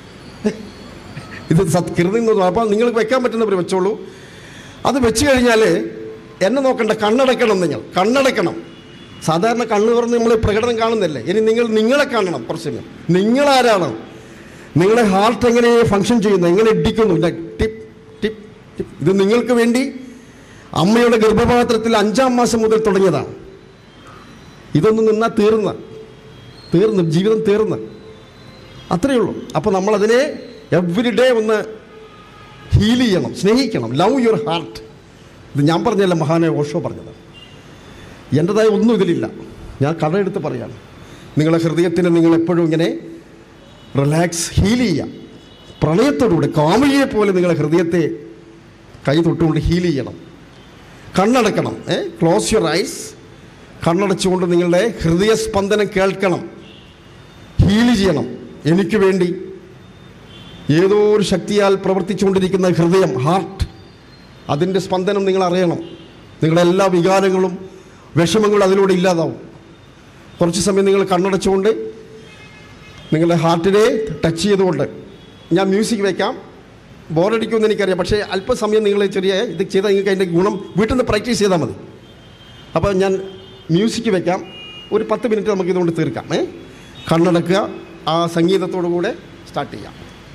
ഇത് സത്കൃതി എന്ന് അപ്പോൾ നിങ്ങൾക്ക് വെക്കാൻ പറ്റുന്നവർ വെച്ചോളൂ അത് വെച്ച് കഴിഞ്ഞാൽ എന്നെ നോക്കണ്ട കണ്ണടക്കണം നിങ്ങൾ കണ്ണടക്കണം സാധാരണ കണ്ണ് തുറന്ന് നമ്മൾ പ്രകടനം കാണുന്നില്ലേ ഇനി നിങ്ങൾ നിങ്ങളെ കാണണം കുറച്ച് നിങ്ങളാരാണ് നിങ്ങളെ ഹാർട്ട് എങ്ങനെ ഫങ്ഷൻ ചെയ്യുന്നു എങ്ങനെ ഇടിക്കുന്നു ഇല്ല ടിപ്പ് ടിപ്പ് ടിപ്പ് ഇത് നിങ്ങൾക്ക് വേണ്ടി അമ്മയുടെ ഗർഭപാത്രത്തിൽ അഞ്ചാം മാസം മുതൽ തുടങ്ങിയതാണ് ഇതൊന്നും നിന്നാൽ തീർന്ന തീർന്ന് ജീവിതം തീർന്ന് അത്രയേ ഉള്ളൂ അപ്പോൾ നമ്മളതിനെ എവറി ഡേ ഒന്ന് ഹീൽ ചെയ്യണം സ്നേഹിക്കണം ലവ് യുവർ ഹാർട്ട് ഇത് ഞാൻ പറഞ്ഞല്ല മഹാനായ ഓഷോ പറഞ്ഞത് എൻ്റെതായ ഒന്നും ഇതിലില്ല ഞാൻ കടയെടുത്ത് പറയാണ് നിങ്ങളെ ഹൃദയത്തിന് നിങ്ങൾ എപ്പോഴും ഇങ്ങനെ റിലാക്സ് ഹീൽ ചെയ്യുക പ്രണയത്തോടുകൂടി കാമുകിയെ പോലെ നിങ്ങളെ ഹൃദയത്തെ കൈ തൊട്ടുകൊണ്ട് ഹീൽ ചെയ്യണം കണ്ണടക്കണം ഏ ക്ലോസ് യുവർ ഐസ് കണ്ണടച്ചുകൊണ്ട് നിങ്ങളുടെ ഹൃദയസ്പന്ദനം കേൾക്കണം ഹീൽ ചെയ്യണം എനിക്ക് വേണ്ടി ഏതോ ഒരു ശക്തിയാൽ പ്രവർത്തിച്ചുകൊണ്ടിരിക്കുന്ന ഹൃദയം ഹാർട്ട് അതിൻ്റെ സ്പന്ദനം നിങ്ങൾ അറിയണം നിങ്ങളുടെ എല്ലാ വികാരങ്ങളും വിഷമങ്ങളും അതിലൂടെ ഇല്ലാതാവും കുറച്ച് സമയം നിങ്ങൾ കണ്ണടച്ചുകൊണ്ട് നിങ്ങളുടെ ഹാർട്ടിനെ ടച്ച് ചെയ്തുകൊണ്ട് ഞാൻ മ്യൂസിക് വയ്ക്കാം ബോറടിക്കുമെന്ന് എനിക്കറിയാം പക്ഷേ അല്പസമയം നിങ്ങൾ ചെറിയ ഇത് ചെയ്താൽ നിങ്ങൾക്ക് അതിൻ്റെ ഗുണം വീട്ടിൽ നിന്ന് പ്രാക്ടീസ് ചെയ്താൽ മതി അപ്പോൾ ഞാൻ മ്യൂസിക് വെക്കാം ഒരു പത്ത് മിനിറ്റ് നമുക്ക് ഇതുകൊണ്ട് തീർക്കാം ഏ കണ്ണടക്കുക ആ സംഗീതത്തോടു കൂടെ സ്റ്റാർട്ട് ചെയ്യാം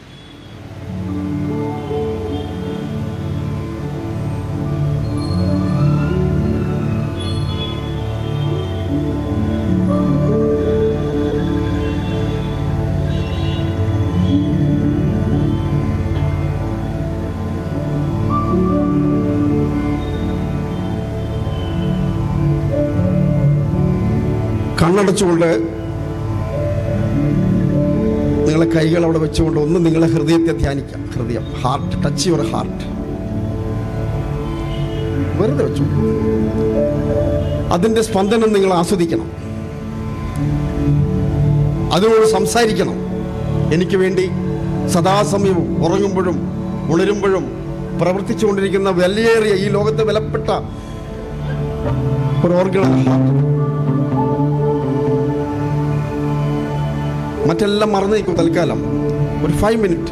കണ്ണടച്ചുകൊണ്ട് നിങ്ങളെ കൈകൾ അവിടെ വെച്ചുകൊണ്ട് ഒന്ന് നിങ്ങളെ ഹൃദയത്തെ ധ്യാനിക്കാം ഹൃദയം ഹാർട്ട് ടച്ച് യുവർ ഹാർട്ട് വെറുതെ വെച്ചു അതിൻ്റെ സ്പന്ദനം നിങ്ങൾ ആസ്വദിക്കണം അതിനോട് സംസാരിക്കണം എനിക്ക് വേണ്ടി സദാസമയവും ഉറങ്ങുമ്പോഴും ഉണരുമ്പോഴും പ്രവർത്തിച്ചുകൊണ്ടിരിക്കുന്ന വിലയേറിയ ഈ ലോകത്തെ വിലപ്പെട്ട ഒരു ഓർഗനാണ് ഹാർട്ട് മറ്റെല്ലാം മറന്നു നിൽക്കും തൽക്കാലം ഒരു ഫൈവ് മിനിറ്റ്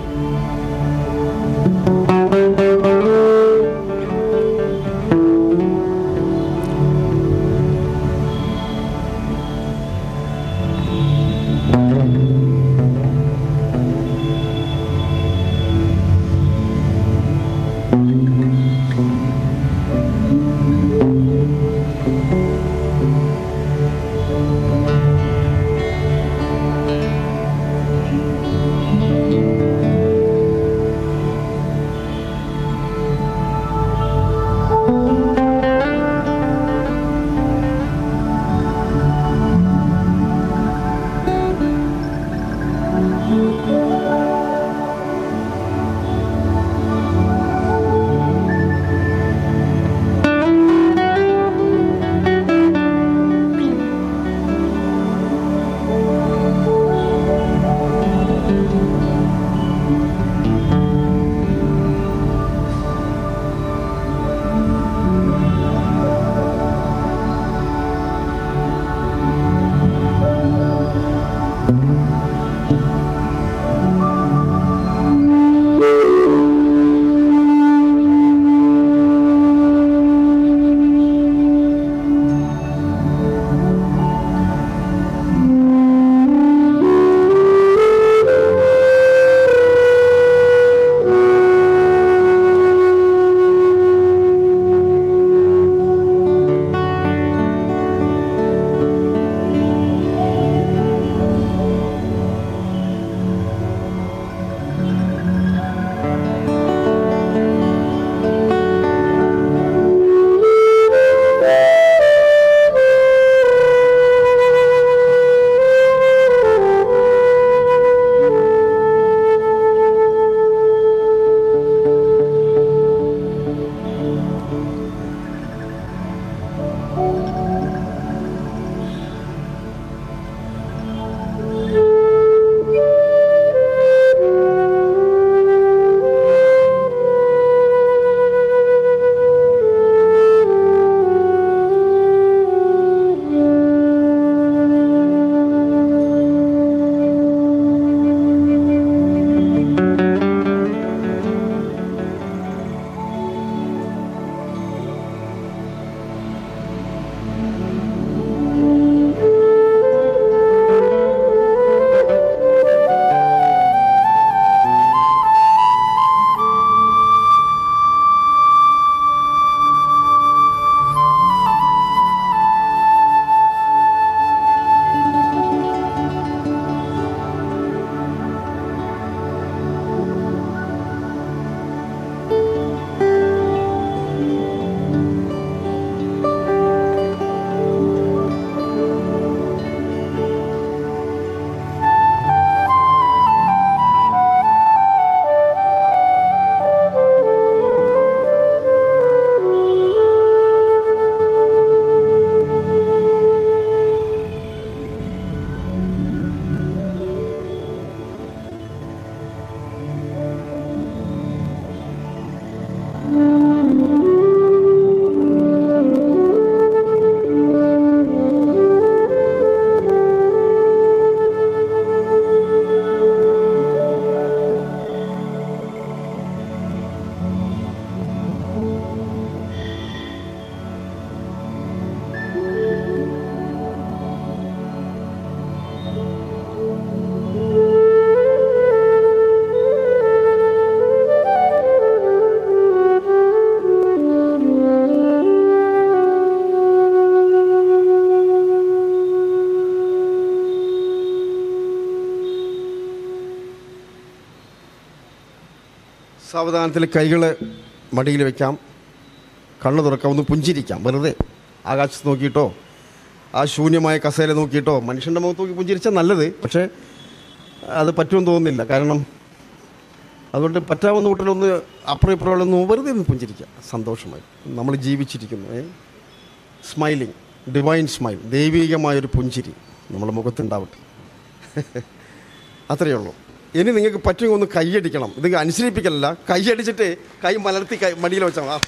സാവധാനത്തിൽ കൈകൾ മടിയിൽ വെക്കാം കണ്ണ് തുറക്കാം ഒന്ന് പുഞ്ചിരിക്കാം വെറുതെ ആകാശത്ത് നോക്കിയിട്ടോ ആ ശൂന്യമായ കസേര നോക്കിയിട്ടോ മനുഷ്യൻ്റെ മുഖത്ത് നോക്കി പുഞ്ചിരിച്ചാൽ നല്ലത് പക്ഷേ അത് പറ്റുമെന്ന് തോന്നുന്നില്ല കാരണം അതുകൊണ്ട് പറ്റാവുന്ന കൂട്ടിലൊന്ന് അപ്പുറം ഇപ്പുറമുള്ളൊന്ന് വെറുതെ ഒന്ന് പുഞ്ചിരിക്കുക സന്തോഷമായി നമ്മൾ ജീവിച്ചിരിക്കുന്നു ഏ സ്മൈലിങ് ഡിവൈൻ സ്മൈൽ ദൈവികമായൊരു പുഞ്ചിരി നമ്മുടെ മുഖത്തുണ്ടാവട്ടെ അത്രയേ ഉള്ളൂ ഇനി നിങ്ങൾക്ക് പറ്റുമെങ്കിൽ ഒന്ന് കൈയടിക്കണം ഇത് അനുസരിപ്പിക്കലല്ല കൈയടിച്ചിട്ട് കൈ മലർത്തി കൈ മടിയിൽ വെച്ചാൽ ആ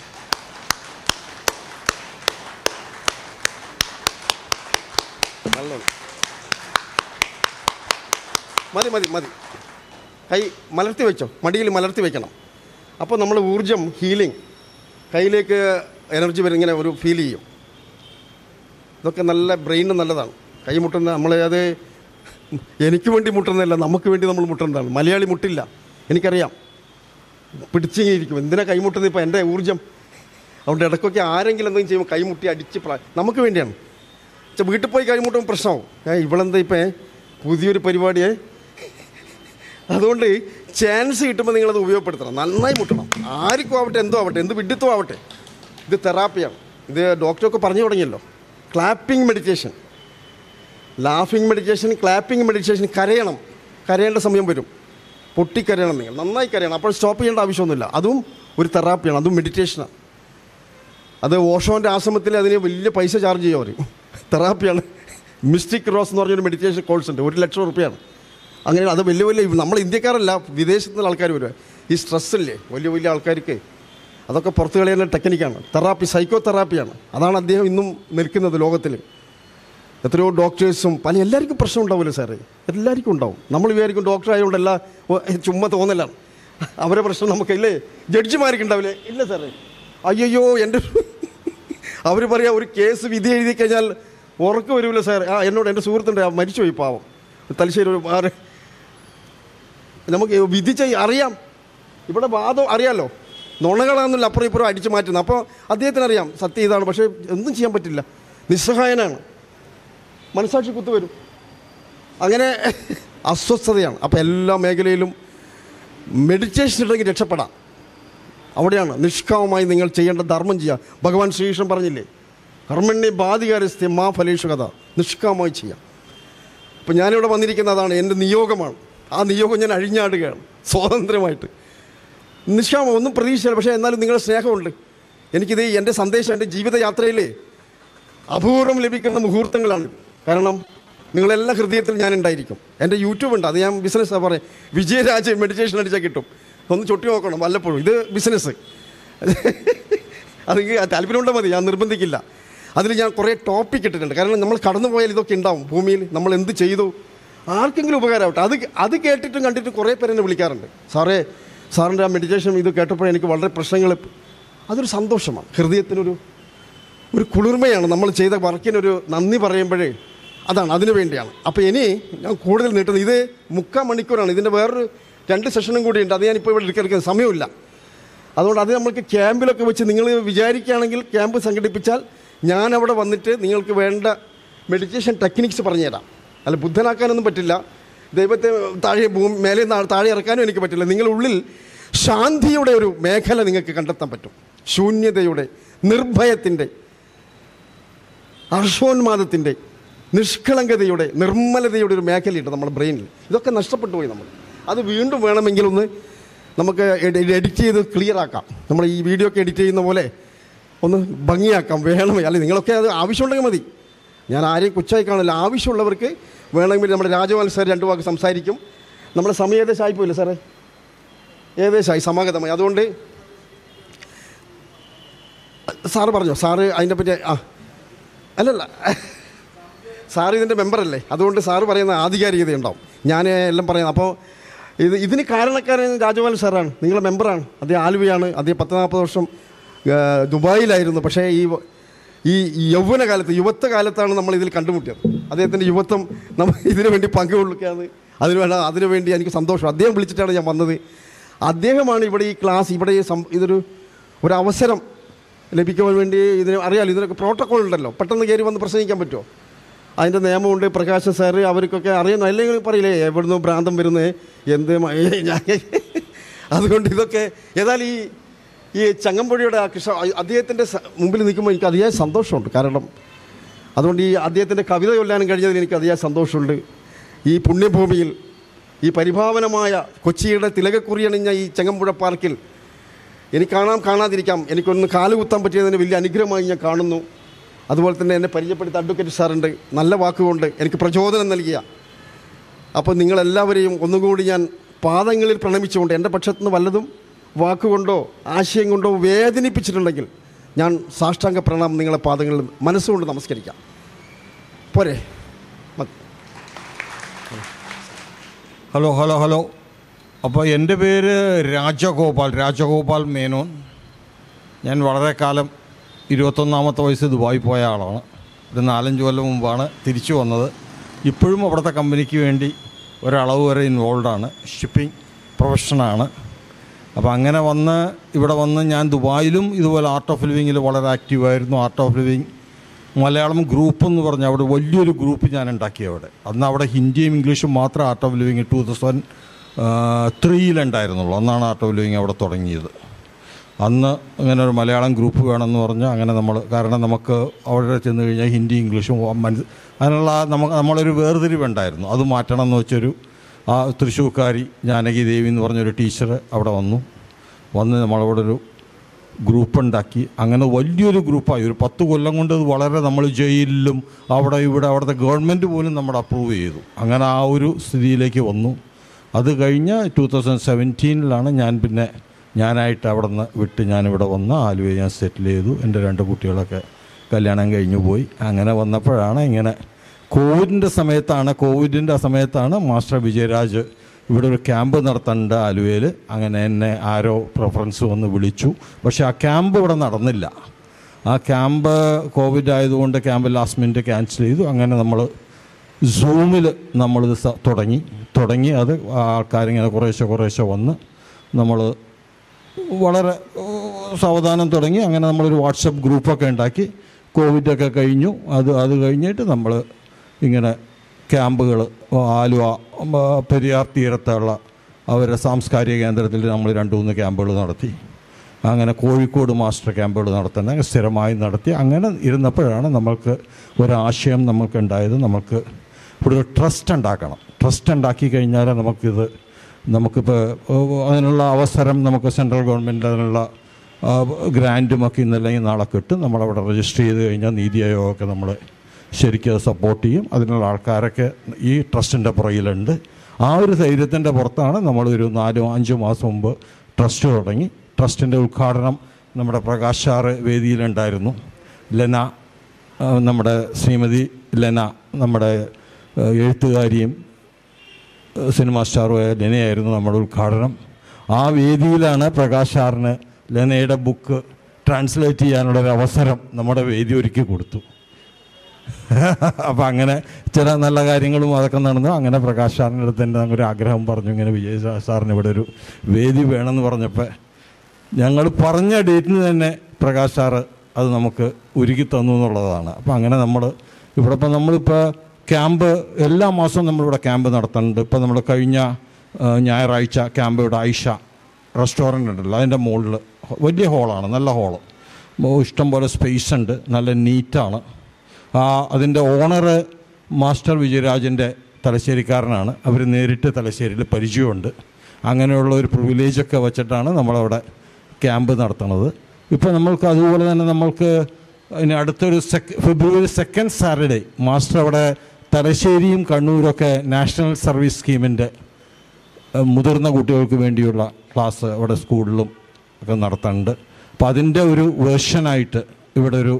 നല്ലോണം മതി മതി മതി കൈ മലർത്തി വെച്ചോ മടിയിൽ മലർത്തി വെക്കണം അപ്പോൾ നമ്മൾ ഊർജം ഹീലിംഗ് കയ്യിലേക്ക് എനർജി വരും ഇങ്ങനെ ഒരു ഫീൽ ചെയ്യും ഇതൊക്കെ നല്ല ബ്രെയിന് നല്ലതാണ് കൈ മുട്ടുന്ന നമ്മൾ അത് എനിക്ക് വേണ്ടി മുട്ടുന്നതല്ല നമുക്ക് വേണ്ടി നമ്മൾ മുട്ടുന്നതാണ് മലയാളി മുട്ടില്ല എനിക്കറിയാം പിടിച്ചിരിക്കും എന്തിനാ കൈമുട്ടുന്നത് ഇപ്പോൾ എൻ്റെ ഊർജം അതുകൊണ്ട് ഇടയ്ക്കൊക്കെ ആരെങ്കിലും എന്തെങ്കിലും ചെയ്യുമ്പോൾ കൈമുട്ടി അടിച്ച് പ്ര- നമുക്ക് വേണ്ടിയാണ് പക്ഷേ വീട്ടിൽ പോയി കൈമുട്ടുമ്പോൾ പ്രശ്നമാവും ഏ ഇവളെന്താ ഇപ്പം പുതിയൊരു പരിപാടിയെ അതുകൊണ്ട് ചാൻസ് കിട്ടുമ്പോൾ നിങ്ങളത് ഉപയോഗപ്പെടുത്തണം നന്നായി മുട്ടണം ആർക്കും ആവട്ടെ എന്തോ ആവട്ടെ എന്ത് വിഡിത്തോ ആവട്ടെ ഇത് തെറാപ്പിയാണ് ഇത് ഡോക്ടറൊക്കെ പറഞ്ഞു തുടങ്ങിയല്ലോ clapping meditation laughing meditation clapping meditation കരയണം കരയേണ്ട സമയം വരും പൊട്ടിക്കരയണം നിങ്ങൾ നന്നായി കരയണം അപ്പോൾ സ്റ്റോപ്പ് ചെയ്യേണ്ട ആവശ്യമൊന്നുമില്ല അതും ഒരു തെറാപ്പിയാണ് അതും മെഡിറ്റേഷനാണ് അത് ഓഷോൻ്റെ ആശ്രമത്തിൽ അതിന് വലിയ പൈസ ചാർജ് ചെയ്യും അവർ തെറാപ്പിയാണ് മിസ്റ്റിക് റോസ് എന്ന് പറഞ്ഞൊരു മെഡിറ്റേഷൻ കോഴ്സ് ഉണ്ട് ഒരു ലക്ഷം റുപ്യാണ് അങ്ങനെ അത് വലിയ വലിയ നമ്മൾ ഇന്ത്യക്കാരല്ല വിദേശത്തുനിന്ന് ആൾക്കാർ വരിക ഈ സ്ട്രെസ്സില്ലേ വലിയ വലിയ ആൾക്കാർക്ക് അതൊക്കെ പുറത്തു കളയുന്ന ടെക്നിക്കാണ് തെറാപ്പി സൈക്കോ തെറാപ്പിയാണ് അതാണ് അദ്ദേഹം ഇന്നും നിൽക്കുന്നത് ലോകത്തിൽ എത്രയോ ഡോക്ടേഴ്സും പല എല്ലാവർക്കും പ്രശ്നം ഉണ്ടാവില്ല സാറേ എല്ലാവർക്കും ഉണ്ടാവും നമ്മൾ വിചാരിക്കും ഡോക്ടർ ആയതുകൊണ്ടല്ല ഓ, ചുമ്മാ തോന്നലാണ് അവരെ പ്രശ്നം നമുക്കില്ലേ ജഡ്ജിമാർക്ക് ഉണ്ടാവില്ലേ ഇല്ല സാറേ അയ്യോ എൻ്റെ അവർ പറയാ ഒരു കേസ് വിധി എഴുതി കഴിഞ്ഞാൽ ഉറക്കം വരില്ല സാർ ആ എന്നോട് എൻ്റെ സുഹൃത്തുണ്ട് ആ മരിച്ചുപോയി പാവം തലശ്ശേരി ഒരു ആറ് നമുക്ക് വിധിച്ച അറിയാം ഇവിടെ വാദം അറിയാലോ നുണകളാണെന്നില്ല അപ്പുറം ഇപ്പുറം അടിച്ചു മാറ്റുന്നത് അപ്പോൾ അദ്ദേഹത്തിന് അറിയാം സത്യം ഇതാണ് പക്ഷേ ഒന്നും ചെയ്യാൻ പറ്റില്ല നിസ്സഹായനാണ് മനസാക്ഷി കുത്തു വരും അങ്ങനെ അസ്വസ്ഥതയാണ് അപ്പോൾ എല്ലാ മേഖലയിലും മെഡിറ്റേഷൻ ഉണ്ടെങ്കിൽ രക്ഷപ്പെടാം അവിടെയാണ് നിഷ്കാമമായി നിങ്ങൾ ചെയ്യേണ്ട ധർമ്മം ചെയ്യുക ഭഗവാൻ ശ്രീകൃഷ്ണൻ പറഞ്ഞില്ലേ കർമ്മണ്യെ ബാധികാരസ്ഥ മാ ഫലേഷു കഥ നിഷ്കാമമായി ചെയ്യാം അപ്പം ഞാനിവിടെ വന്നിരിക്കുന്നതാണ് എൻ്റെ നിയോഗമാണ് ആ നിയോഗം ഞാൻ അഴിഞ്ഞാടുകയാണ് സ്വാതന്ത്ര്യമായിട്ട് നിഷ്കാമം ഒന്നും പ്രതീക്ഷയില്ല പക്ഷേ എന്നാലും നിങ്ങളുടെ സ്നേഹമുണ്ട് എനിക്കിത് എൻ്റെ സന്ദേശം എൻ്റെ ജീവിതയാത്രയിലേ അപൂർവം ലഭിക്കുന്ന മുഹൂർത്തങ്ങളാണ് കാരണം നിങ്ങളെല്ലാ ഹൃദയത്തിൽ ഞാൻ ഉണ്ടായിരിക്കും എൻ്റെ യൂട്യൂബ് ഉണ്ട് അത് ഞാൻ ബിസിനസ് പറയാം വിജയരാജ് മെഡിറ്റേഷൻ അടിച്ചാൽ കിട്ടും ഒന്ന് ചൊട്ടി നോക്കണം വല്ലപ്പോഴും ഇത് ബിസിനസ് അത് താല്പര്യമുണ്ടോ മതി ഞാൻ നിർബന്ധിക്കില്ല അതിൽ ഞാൻ കുറേ ടോപ്പിക് ഇട്ടിട്ടുണ്ട് കാരണം നമ്മൾ കടന്നു പോയാൽ ഇതൊക്കെ ഉണ്ടാവും ഭൂമിയിൽ നമ്മൾ എന്ത് ചെയ്തു ആർക്കെങ്കിലും ഉപകാരമാവട്ടെ അത് അത് കേട്ടിട്ടും കണ്ടിട്ടും കുറേ പേര് എന്നെ വിളിക്കാറുണ്ട് സാറേ സാറിൻ്റെ ആ മെഡിറ്റേഷൻ ഇത് കേട്ടപ്പോൾ എനിക്ക് വളരെ പ്രശ്നങ്ങൾ അതൊരു സന്തോഷമാണ് ഹൃദയത്തിനൊരു ഒരു കുളിർമയാണ് നമ്മൾ ചെയ്ത വർക്കിനൊരു നന്ദി പറയുമ്പോഴേ അതാണ് അതിനു വേണ്ടിയാണ് അപ്പോൾ ഇനി ഞാൻ കൂടുതൽ നീട്ടുന്നത് ഇത് മുക്കാൽ മണിക്കൂറാണ് ഇതിൻ്റെ വേറൊരു രണ്ട് സെഷനും കൂടി ഉണ്ട് അത് ഞാനിപ്പോൾ ഇവിടെ എടുക്കാൻ സമയമില്ല അതുകൊണ്ട് അത് നമ്മൾക്ക് ക്യാമ്പിലൊക്കെ വെച്ച് നിങ്ങൾ വിചാരിക്കുകയാണെങ്കിൽ ക്യാമ്പ് സംഘടിപ്പിച്ചാൽ ഞാൻ അവിടെ വന്നിട്ട് നിങ്ങൾക്ക് വേണ്ട മെഡിറ്റേഷൻ ടെക്നിക്സ് പറഞ്ഞുതരാം അല്ല ബുദ്ധനാക്കാനൊന്നും പറ്റില്ല ദൈവത്തെ താഴെ ഭൂമി മേലെ നിന്ന് താഴെ ഇറക്കാനും എനിക്ക് പറ്റില്ല നിങ്ങളുള്ളിൽ ശാന്തിയുടെ ഒരു മേഖല നിങ്ങൾക്ക് കണ്ടെത്താൻ പറ്റും ശൂന്യതയുടെ നിർഭയത്തിൻ്റെ ഹർഷോന്മാദത്തിൻ്റെ നിഷ്കളങ്കതയുടെ നിർമ്മലതയുടെ ഒരു മേഖലയുണ്ട് നമ്മുടെ ബ്രെയിനിൽ ഇതൊക്കെ നഷ്ടപ്പെട്ടു പോയി നമ്മൾ അത് വീണ്ടും വേണമെങ്കിൽ ഒന്ന് നമുക്ക് എഡിറ്റ് ചെയ്ത് ക്ലിയർ ആക്കാം നമ്മൾ ഈ വീഡിയോ ഒക്കെ എഡിറ്റ് ചെയ്യുന്ന പോലെ ഒന്ന് ഭംഗിയാക്കാം വേണം അല്ലെങ്കിൽ നിങ്ങളൊക്കെ അത് ആവശ്യമുണ്ടെങ്കിൽ മതി ഞാൻ ആരെയും കുച്ചായി കാണില്ല ആവശ്യമുള്ളവർക്ക് വേണമെങ്കിൽ നമ്മുടെ രാജപാൽ സാർ രണ്ടു വാക്ക് സംസാരിക്കും നമ്മുടെ സമയം ഏകദേശം ആയിപ്പോയില്ലേ സാറേ ഏകദേശമായി സമാഗതമായി അതുകൊണ്ട് സാറ് പറഞ്ഞോ സാറ് അതിനെ പറ്റി ആ അല്ലല്ല സാർ ഇതിൻ്റെ മെമ്പറല്ലേ അതുകൊണ്ട് സാറ് പറയുന്ന ആധികാരികത ഉണ്ടാവും ഞാൻ എല്ലാം പറയുന്നത് അപ്പോൾ ഇത് ഇതിന് കാരണക്കാരൻ രാജപാൽ സാറാണ് നിങ്ങളെ മെമ്പറാണ് അദ്ദേഹം ആലുവയാണ് അദ്ദേഹം പത്ത് നാൽപ്പത് വർഷം ആ, ദുബായിലായിരുന്നു പക്ഷേ ഈ വ- ഈ യൗവന കാലത്ത് യുവത്വ കാലത്താണ് നമ്മൾ ഇതിൽ കണ്ടുമുട്ടിയത് അദ്ദേഹത്തിൻ്റെ യുവത്വം നമ്മൾ ഇതിനു വേണ്ടി പങ്കുകൊള്ളിക്കാന്ന് അതിന് വേണ്ട അതിനു വേണ്ടി എനിക്ക് സന്തോഷം അദ്ദേഹം വിളിച്ചിട്ടാണ് ഞാൻ വന്നത് അദ്ദേഹമാണ് ഇവിടെ ഈ ക്ലാസ് ഇവിടെ ഈ സം- ഇതൊരു ഒരു അവസരം ലഭിക്കുവാൻ വേണ്ടി ഇതിന് അറിയാലോ ഇതിനൊക്കെ പ്രോട്ടോക്കോൾ ഉണ്ടല്ലോ പെട്ടെന്ന് കയറി വന്ന് പ്രസംഗിക്കാൻ പറ്റുമോ അതിൻ്റെ നിയമമുണ്ട് പ്രകാശ് സാറ് അവർക്കൊക്കെ അറിയുന്നു അല്ലെങ്കിൽ പറയില്ലേ എവിടുന്ന് ഭ്രാന്തം വരുന്നത് എന്ത് മ- ഞാൻ അതുകൊണ്ട് ഇതൊക്കെ ഏതായാലും ഈ ഈ ചങ്ങമ്പുഴയുടെ ആ കൃഷ്ണ അദ്ദേഹത്തിൻ്റെ സ- മുമ്പിൽ നിൽക്കുമ്പോൾ എനിക്ക് അതിയായ സന്തോഷമുണ്ട് കാരണം അതുകൊണ്ട് ഈ അദ്ദേഹത്തിൻ്റെ കവിത ചൊല്ലാനും കഴിഞ്ഞതിൽ എനിക്ക് അതിയായ സന്തോഷമുണ്ട് ഈ പുണ്യഭൂമിയിൽ ഈ പരിഭാവനമായ കൊച്ചിയുടെ തിലകക്കുറിയണിഞ്ഞ ഈ ചങ്ങമ്പുഴ പാർക്കിൽ എനിക്ക് കാണാം കാണാതിരിക്കാം എനിക്കൊന്ന് കാലുകുത്താൻ പറ്റിയതിന് വലിയ അനുഗ്രഹമായി ഞാൻ കാണുന്നു അതുപോലെ തന്നെ എന്നെ പരിചയപ്പെടുത്ത അഡ്വക്കേറ്റ് സാറുണ്ട് നല്ല വാക്കുകൊണ്ട് എനിക്ക് പ്രചോദനം നൽകിയ അപ്പോൾ നിങ്ങളെല്ലാവരെയും ഒന്നുകൂടി ഞാൻ പാദങ്ങളിൽ പ്രണമിച്ചുകൊണ്ട് എൻ്റെ പക്ഷത്തു നിന്ന് വല്ലതും വാക്കുകൊണ്ടോ ആശയം കൊണ്ടോ വേദനിപ്പിച്ചിട്ടുണ്ടെങ്കിൽ ഞാൻ സാഷ്ടാംഗ പ്രണാമം നിങ്ങളെ പാദങ്ങളിൽ മനസ്സുകൊണ്ട് നമസ്കരിക്കാം പോരെ മതി. ഹലോ ഹലോ ഹലോ അപ്പോൾ എൻ്റെ പേര് രാജഗോപാൽ രാജഗോപാൽ മേനോൻ ഞാൻ വളരെ കാലം ഇരുപത്തൊന്നാമത്തെ വയസ്സ് ദുബായി പോയ ആളാണ് ഒരു നാലഞ്ച് കൊല്ലം മുമ്പാണ് തിരിച്ചു വന്നത് ഇപ്പോഴും അവിടുത്തെ കമ്പനിക്ക് വേണ്ടി ഒരളവ് വരെ ഇൻവോൾവ് ആണ് ഷിപ്പിംഗ് പ്രൊഫഷനാണ് അപ്പോൾ അങ്ങനെ വന്ന് ഇവിടെ വന്ന് ഞാൻ ദുബായിലും ഇതുപോലെ ആർട്ട് ഓഫ് ലിവിങ്ങിൽ വളരെ ആക്റ്റീവായിരുന്നു art of living Malayalam group എന്ന് പറഞ്ഞാൽ അവിടെ വലിയൊരു ഗ്രൂപ്പ് ഞാൻ ഉണ്ടാക്കി അവിടെ അന്ന് അവിടെ ഹിന്ദിയും ഇംഗ്ലീഷും മാത്രം art of living two thousand ത്രീയിലുണ്ടായിരുന്നുള്ളൂ അന്നാണ് ആർട്ട് ഓഫ് ലിവിങ് അവിടെ തുടങ്ങിയത് അന്ന് ഇങ്ങനെ ഒരു മലയാളം ഗ്രൂപ്പ് വേണമെന്ന് പറഞ്ഞ് അങ്ങനെ നമ്മൾ കാരണം നമുക്ക് അവിടെ ചെന്ന് കഴിഞ്ഞാൽ ഹിന്ദി ഇംഗ്ലീഷും മനസ്സ് അതിനുള്ള നമുക്ക് നമ്മളൊരു വേർതിരിവുണ്ടായിരുന്നു അത് മാറ്റണം എന്ന് വെച്ചൊരു ആ തൃശ്ശൂർക്കാരി ജാനകി ദേവി എന്ന് പറഞ്ഞൊരു ടീച്ചർ അവിടെ വന്നു വന്ന് നമ്മളവിടെ ഒരു ഗ്രൂപ്പ് ഉണ്ടാക്കി അങ്ങനെ വലിയൊരു ഗ്രൂപ്പായി ഒരു പത്ത് കൊല്ലം കൊണ്ട് അത് വളരെ നമ്മൾ ജയിലിലും അവിടെ ഇവിടെ അവിടുത്തെ ഗവൺമെൻറ് പോലും നമ്മൾ അപ്രൂവ് ചെയ്തു അങ്ങനെ ആ ഒരു സ്ഥിതിയിലേക്ക് വന്നു അത് കഴിഞ്ഞ് ടൂ തൗസൻഡ് സെവൻറ്റീനിലാണ് ഞാൻ പിന്നെ ഞാനായിട്ട് അവിടെ നിന്ന് വിട്ട് ഞാനിവിടെ വന്ന് ആലുവയിൽ ഞാൻ സെറ്റിൽ ചെയ്തു എൻ്റെ രണ്ട് കുട്ടികളൊക്കെ കല്യാണം കഴിഞ്ഞു പോയി അങ്ങനെ വന്നപ്പോഴാണ് ഇങ്ങനെ കോവിഡിൻ്റെ സമയത്താണ് കോവിഡിൻ്റെ ആ സമയത്താണ് മാസ്റ്റർ വിജയരാജ് ഇവിടെ ഒരു ക്യാമ്പ് നടത്തേണ്ട ആലുവയിൽ അങ്ങനെ എന്നെ ആരോ പ്രിഫറൻസ് വന്ന് വിളിച്ചു പക്ഷേ ആ ക്യാമ്പ് ഇവിടെ നടന്നില്ല ആ ക്യാമ്പ് കോവിഡ് ആയതുകൊണ്ട് ക്യാമ്പ് ലാസ്റ്റ് മിനിറ്റ് ക്യാൻസൽ ചെയ്തു അങ്ങനെ നമ്മൾ സൂമിൽ നമ്മളിത് സ- തുടങ്ങി തുടങ്ങി അത് ആൾക്കാരിങ്ങനെ കുറേശ്ശെ കുറേശ്ശെ വന്ന് നമ്മൾ വളരെ ഏഹ്, സാവധാനം തുടങ്ങി അങ്ങനെ നമ്മളൊരു വാട്സപ്പ് ഗ്രൂപ്പൊക്കെ ഉണ്ടാക്കി കോവിഡൊക്കെ കഴിഞ്ഞു അത് അത് കഴിഞ്ഞിട്ട് നമ്മൾ ഇങ്ങനെ ക്യാമ്പുകൾ ആലുവ ഉം, ആ, പെരിയാർ തീരത്തുള്ള അവരുടെ സാംസ്കാരിക കേന്ദ്രത്തിൽ നമ്മൾ രണ്ട് മൂന്ന് ക്യാമ്പുകൾ നടത്തി അങ്ങനെ കോഴിക്കോട് മാസ്റ്റർ ക്യാമ്പുകൾ നടത്തുന്ന സ്ഥിരമായി നടത്തി അങ്ങനെ ഇരുന്നപ്പോഴാണ് നമ്മൾക്ക് ഒരാശയം നമ്മൾക്കുണ്ടായത് നമുക്ക് ഇവിടെ ഒരു ട്രസ്റ്റ് ഉണ്ടാക്കണം ട്രസ്റ്റ് ഉണ്ടാക്കി കഴിഞ്ഞാൽ നമുക്കിത് നമുക്കിപ്പോൾ അതിനുള്ള അവസരം നമുക്ക് സെൻട്രൽ ഗവൺമെൻറ് അതിനുള്ള ആ, ഗ്രാൻറ്റും ഒക്കെ ഇന്നല്ലെങ്കിൽ നാളെ കിട്ടും നമ്മളവിടെ രജിസ്റ്റർ ചെയ്ത് കഴിഞ്ഞാൽ നീതി ആയോഗമൊക്കെ നമ്മളെ ശരിക്കും അത് സപ്പോർട്ട് ചെയ്യും അതിനുള്ള ആൾക്കാരൊക്കെ ഈ ട്രസ്റ്റിൻ്റെ പുറകിലുണ്ട് ആ ഒരു ധൈര്യത്തിൻ്റെ പുറത്താണ് നമ്മളൊരു നാലോ അഞ്ചോ മാസം മുമ്പ് ട്രസ്റ്റ് തുടങ്ങി ട്രസ്റ്റിൻ്റെ ഉദ്ഘാടനം നമ്മുടെ പ്രകാശ് സാറ് വേദിയിലുണ്ടായിരുന്നു ലെന ആ, നമ്മുടെ ശ്രീമതി ലെന നമ്മുടെ ആ, എഴുത്തുകാരിയും ആ, സിനിമാ സ്റ്റാറുമായ ലെനയായിരുന്നു നമ്മുടെ ഉദ്ഘാടനം ആ വേദിയിലാണ് പ്രകാശ് സാറിന് ലെനയുടെ ബുക്ക് ട്രാൻസ്ലേറ്റ് ചെയ്യാനുള്ള ഒരു അവസരം നമ്മുടെ വേദി ഒരുക്കി കൊടുത്തു അപ്പം അങ്ങനെ ചില നല്ല കാര്യങ്ങളും അതൊക്കെ നടന്നു അങ്ങനെ പ്രകാശ് സാറിൻ്റെ അടുത്ത് എൻ്റെ ഒരു ആഗ്രഹം പറഞ്ഞു ഇങ്ങനെ വിജയ് സാ- സാറിന് ഇവിടെ ഒരു വേദി വേണമെന്ന് പറഞ്ഞപ്പോൾ ഞങ്ങൾ പറഞ്ഞ ഡേറ്റിന് തന്നെ പ്രകാശ് സാറ് അത് നമുക്ക് ഒരുക്കി തന്നു എന്നുള്ളതാണ് അപ്പം അങ്ങനെ നമ്മൾ ഇവിടെ ഇപ്പം നമ്മളിപ്പോൾ ക്യാമ്പ് എല്ലാ മാസവും നമ്മളിവിടെ ക്യാമ്പ് നടത്തുന്നുണ്ട് ഇപ്പം നമ്മൾ കഴിഞ്ഞ ആ, ഞായറാഴ്ച ക്യാമ്പ് ഇവിടെ ആയിഷ റെസ്റ്റോറൻ്റ് ഉണ്ടല്ലോ അതിൻ്റെ മുകളിൽ വലിയ ഹോളാണ് നല്ല ഹോള് ഇഷ്ടം പോലെ സ്പേസ് ഉണ്ട് നല്ല നീറ്റാണ് ആ അതിൻ്റെ ഓണർ മാസ്റ്റർ വിജയരാജൻ്റെ തലശ്ശേരിക്കാരനാണ് അവർ നേരിട്ട് തലശ്ശേരിയിൽ പരിചയമുണ്ട് അങ്ങനെയുള്ള ഒരു പ്രിവിലേജൊക്കെ വെച്ചിട്ടാണ് നമ്മളവിടെ ക്യാമ്പ് നടത്തുന്നത് ഇപ്പോൾ നമ്മൾക്ക് അതുപോലെ തന്നെ നമ്മൾക്ക് ഇനി അടുത്തൊരു sec February second Saturday master അവിടെ തലശ്ശേരിയും കണ്ണൂരൊക്കെ നാഷണൽ സർവീസ് സ്കീമിൻ്റെ ഏഹ് മുതിർന്ന കുട്ടികൾക്ക് വേണ്ടിയുള്ള ക്ലാസ് അവിടെ സ്കൂളിലും ഒക്കെ നടത്തുന്നുണ്ട് അപ്പോൾ അതിൻ്റെ ഒരു വേർഷനായിട്ട് ഇവിടെ ഒരു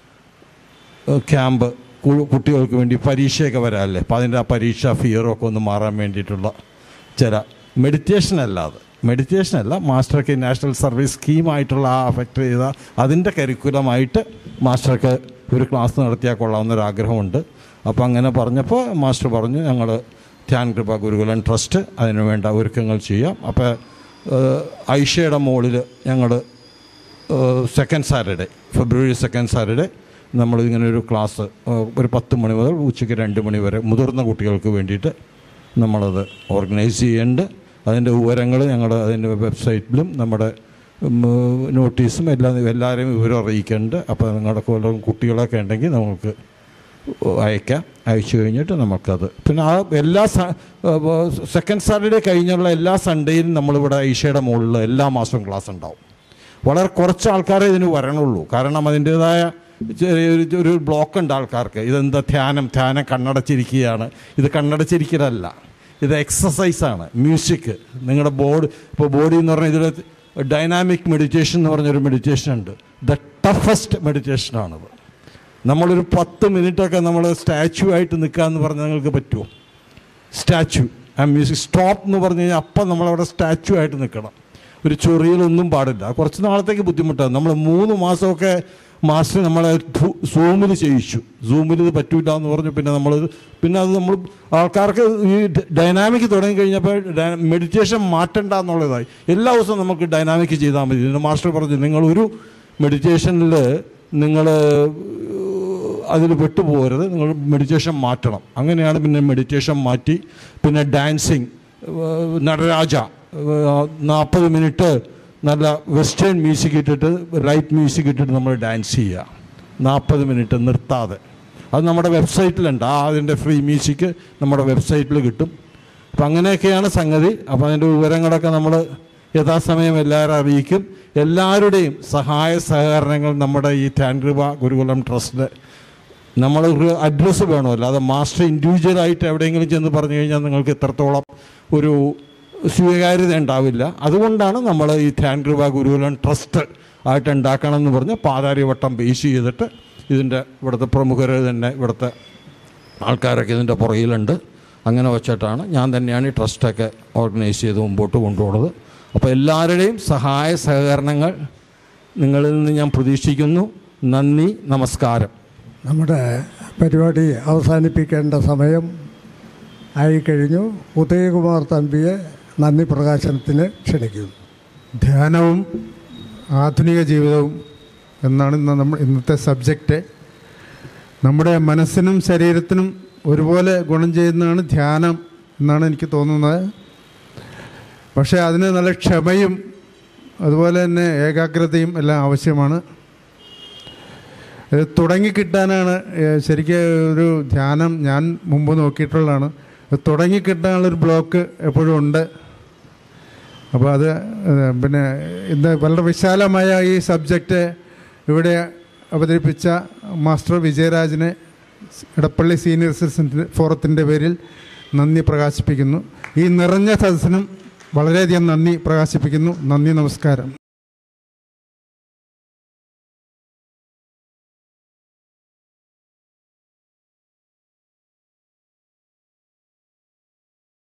ഏഹ് ക്യാമ്പ് കു- കുട്ടികൾക്ക് വേണ്ടി പരീക്ഷയൊക്കെ വരാമല്ലേ അപ്പോൾ അതിൻ്റെ ആ പരീക്ഷ ഫിയറൊക്കെ ഒന്ന് മാറാൻ വേണ്ടിയിട്ടുള്ള ചില മെഡിറ്റേഷൻ അല്ലാതെ മെഡിറ്റേഷൻ അല്ല മാസ്റ്റർക്ക് നാഷണൽ സർവീസ് സ്കീമായിട്ടുള്ള ആ അഫക്റ്റ് ചെയ്ത അതിൻ്റെ കരിക്കുലമായിട്ട് മാസ്റ്റർക്ക് ഒരു ക്ലാസ് നടത്തിയാൽ കൊള്ളാവുന്നൊരു ആഗ്രഹമുണ്ട് അപ്പോൾ അങ്ങനെ പറഞ്ഞപ്പോൾ മാസ്റ്റർ പറഞ്ഞു ഞങ്ങൾ ധ്യാൻ കൃപ ഗുരുകുലൻ ട്രസ്റ്റ് അതിനു വേണ്ട ഒരുക്കങ്ങൾ ചെയ്യാം അപ്പോൾ ഏഹ്, ഐഷയുടെ മുകളിൽ ഞങ്ങൾ second Saturday February second Saturday നമ്മൾ ഇങ്ങനെ ഒരു ക്ലാസ് ഏഹ്, ഒരു പത്ത് മണി മുതൽ ഉച്ചയ്ക്ക് രണ്ട് മണി വരെ മുതിർന്ന കുട്ടികൾക്ക് വേണ്ടിയിട്ട് നമ്മളത് ഓർഗനൈസ് ചെയ്യുന്നുണ്ട് അതിൻ്റെ വിവരങ്ങൾ ഞങ്ങളുടെ അതിൻ്റെ വെബ്സൈറ്റിലും നമ്മുടെ ഉം, നോട്ടീസും എല്ലാം എല്ലാവരെയും വിവരം അറിയിക്കുന്നുണ്ട് അപ്പോൾ നിങ്ങളുടെ വല്ലതും കുട്ടികളൊക്കെ ഉണ്ടെങ്കിൽ നമുക്ക് അയക്കാം അയച്ചു കഴിഞ്ഞിട്ട് നമുക്കത് പിന്നെ ആ എല്ലാ സെക്കൻഡ് സാറ്റർഡേ കഴിഞ്ഞുള്ള എല്ലാ സൺഡേയിലും നമ്മളിവിടെ ഐഷയുടെ മുകളിൽ എല്ലാ മാസവും ക്ലാസ് ഉണ്ടാവും വളരെ കുറച്ച് ആൾക്കാരെ ഇതിന് വരണുള്ളൂ കാരണം അതിൻ്റേതായ ചെറിയൊരു ഒരു ബ്ലോക്ക് ഉണ്ട് ആൾക്കാർക്ക് ഇതെന്താ ധ്യാനം ധ്യാനം കണ്ണടച്ചിരിക്കുകയാണ് ഇത് കണ്ണടച്ചിരിക്കലല്ല ഇത് എക്സസൈസാണ് മ്യൂസിക് നിങ്ങളുടെ ബോഡി ഇപ്പോൾ ബോഡി എന്ന് പറഞ്ഞാൽ ഇതിൽ ഡൈനാമിക് മെഡിറ്റേഷൻ എന്ന് പറഞ്ഞൊരു മെഡിറ്റേഷൻ ഉണ്ട് ദ ടഫസ്റ്റ് മെഡിറ്റേഷനാണത് നമ്മളൊരു പത്ത് മിനിറ്റൊക്കെ നമ്മൾ സ്റ്റാച്ചു ആയിട്ട് നിൽക്കുക എന്ന് പറഞ്ഞാൽ നിങ്ങൾക്ക് പറ്റുമോ സ്റ്റാച്ചു ആ മ്യൂസിക് സ്റ്റോപ്പ് എന്ന് പറഞ്ഞു കഴിഞ്ഞാൽ അപ്പം നമ്മളവിടെ സ്റ്റാച്ചു ആയിട്ട് നിൽക്കണം ഒരു ചൊറിയലൊന്നും പാടില്ല കുറച്ച് നാളത്തേക്ക് ബുദ്ധിമുട്ടാണ് നമ്മൾ മൂന്ന് മാസമൊക്കെ മാസ്റ്റർ നമ്മളെ സൂമിൽ ചെയ്യിച്ചു സൂമിൽ ഇത് പറ്റൂല എന്ന് പറഞ്ഞു പിന്നെ നമ്മൾ പിന്നെ അത് നമ്മൾ ആൾക്കാർക്ക് ഈ ഡൈനാമിക് തുടങ്ങി കഴിഞ്ഞപ്പോൾ മെഡിറ്റേഷൻ മാറ്റണ്ട എന്നുള്ളതായി എല്ലാ ദിവസവും നമുക്ക് ഡൈനാമിക് ചെയ്താൽ മതി ഇതിന് മാസ്റ്റർ പറഞ്ഞു നിങ്ങൾ ഒരു മെഡിറ്റേഷനിൽ നിങ്ങൾ അതിൽ പെട്ടുപോകരുത് നിങ്ങൾ മെഡിറ്റേഷൻ മാറ്റണം അങ്ങനെയാണ് പിന്നെ മെഡിറ്റേഷൻ മാറ്റി പിന്നെ ഡാൻസിങ് നടരാജ നാൽപ്പത് മിനിറ്റ് നല്ല വെസ്റ്റേൺ മ്യൂസിക് ഇട്ടിട്ട് ലൈറ്റ് മ്യൂസിക് ഇട്ടിട്ട് നമ്മൾ ഡാൻസ് ചെയ്യുക നാൽപ്പത് മിനിറ്റ് നിർത്താതെ അത് നമ്മുടെ വെബ്സൈറ്റിലുണ്ട് ആ അതിൻ്റെ ഫ്രീ മ്യൂസിക് നമ്മുടെ വെബ്സൈറ്റിൽ കിട്ടും അപ്പം അങ്ങനെയൊക്കെയാണ് സംഗതി അപ്പോൾ അതിൻ്റെ വിവരങ്ങളൊക്കെ നമ്മൾ യഥാസമയം എല്ലാവരും അറിയിക്കും എല്ലാവരുടെയും സഹായ സഹകരണങ്ങൾ നമ്മുടെ ഈ ധ്യാൻകൃപ ഗുരുകുലം ട്രസ്റ്റ് നമ്മൾ ഒരു അഡ്രസ്സ് വേണമല്ലോ അത് മാസ്റ്റർ ഇൻഡിവിജ്വലായിട്ട് എവിടെയെങ്കിലും ചെന്ന് പറഞ്ഞു കഴിഞ്ഞാൽ നിങ്ങൾക്ക് എത്രത്തോളം ഒരു സ്വീകാര്യത ഉണ്ടാവില്ല അതുകൊണ്ടാണ് നമ്മൾ ഈ ധ്യാൻകൃപ ഗുരുകുലം ട്രസ്റ്റ് ആയിട്ട് ഉണ്ടാക്കണം എന്ന് പറഞ്ഞ് പാതാരിവട്ടം ബേസ് ചെയ്തിട്ട് ഇതിൻ്റെ ഇവിടുത്തെ പ്രമുഖർ തന്നെ ഇവിടുത്തെ ആൾക്കാരൊക്കെ ഇതിൻ്റെ പുറകിലുണ്ട് അങ്ങനെ വച്ചിട്ടാണ് ഞാൻ തന്നെയാണ് ഈ ട്രസ്റ്റൊക്കെ ഓർഗനൈസ് ചെയ്ത് മുമ്പോട്ട് കൊണ്ടുപോകുന്നത് അപ്പോൾ എല്ലാവരുടെയും സഹായ സഹകരണങ്ങൾ നിങ്ങളിൽ നിന്ന് ഞാൻ പ്രതീക്ഷിക്കുന്നു നന്ദി നമസ്കാരം നമ്മുടെ പരിപാടി അവസാനിപ്പിക്കേണ്ട സമയം ആയിക്കഴിഞ്ഞു ഉദയകുമാർ തമ്പിയെ നന്ദി പ്രകാശനത്തിന് ക്ഷണിക്കുന്നു ധ്യാനവും ആധുനിക ജീവിതവും എന്നാണ് ഇന്ന് നമ്മൾ ഇന്നത്തെ സബ്ജക്റ്റ് നമ്മുടെ മനസ്സിനും ശരീരത്തിനും ഒരുപോലെ ഗുണം ചെയ്യുന്നതാണ് ധ്യാനം എന്നാണ് എനിക്ക് തോന്നുന്നത് പക്ഷേ അതിന് നല്ല ക്ഷമയും അതുപോലെ തന്നെ ഏകാഗ്രതയും എല്ലാം ആവശ്യമാണ് ഇത് തുടങ്ങിക്കിട്ടാനാണ് ഏഹ്, ശരിക്കും ഒരു ധ്യാനം ഞാൻ മുമ്പ് നോക്കിയിട്ടുള്ളതാണ് ഇത് തുടങ്ങിക്കിട്ടാനുള്ളൊരു ബ്ലോക്ക് എപ്പോഴും ഉണ്ട് അപ്പോൾ അത് ഏഹ്, പിന്നെ ഇന്ന് വളരെ വിശാലമായ ഈ സബ്ജക്റ്റ് ഇവിടെ അവതരിപ്പിച്ച മാസ്റ്റർ വിജയരാജിനെ ഇടപ്പള്ളി സീനിയർ സിറ്റിസൺ ഫോറത്തിൻ്റെ പേരിൽ നന്ദി പ്രകാശിപ്പിക്കുന്നു ഈ നിറഞ്ഞ സദസ്സിനും വളരെയധികം നന്ദി പ്രകാശിപ്പിക്കുന്നു നന്ദി നമസ്കാരം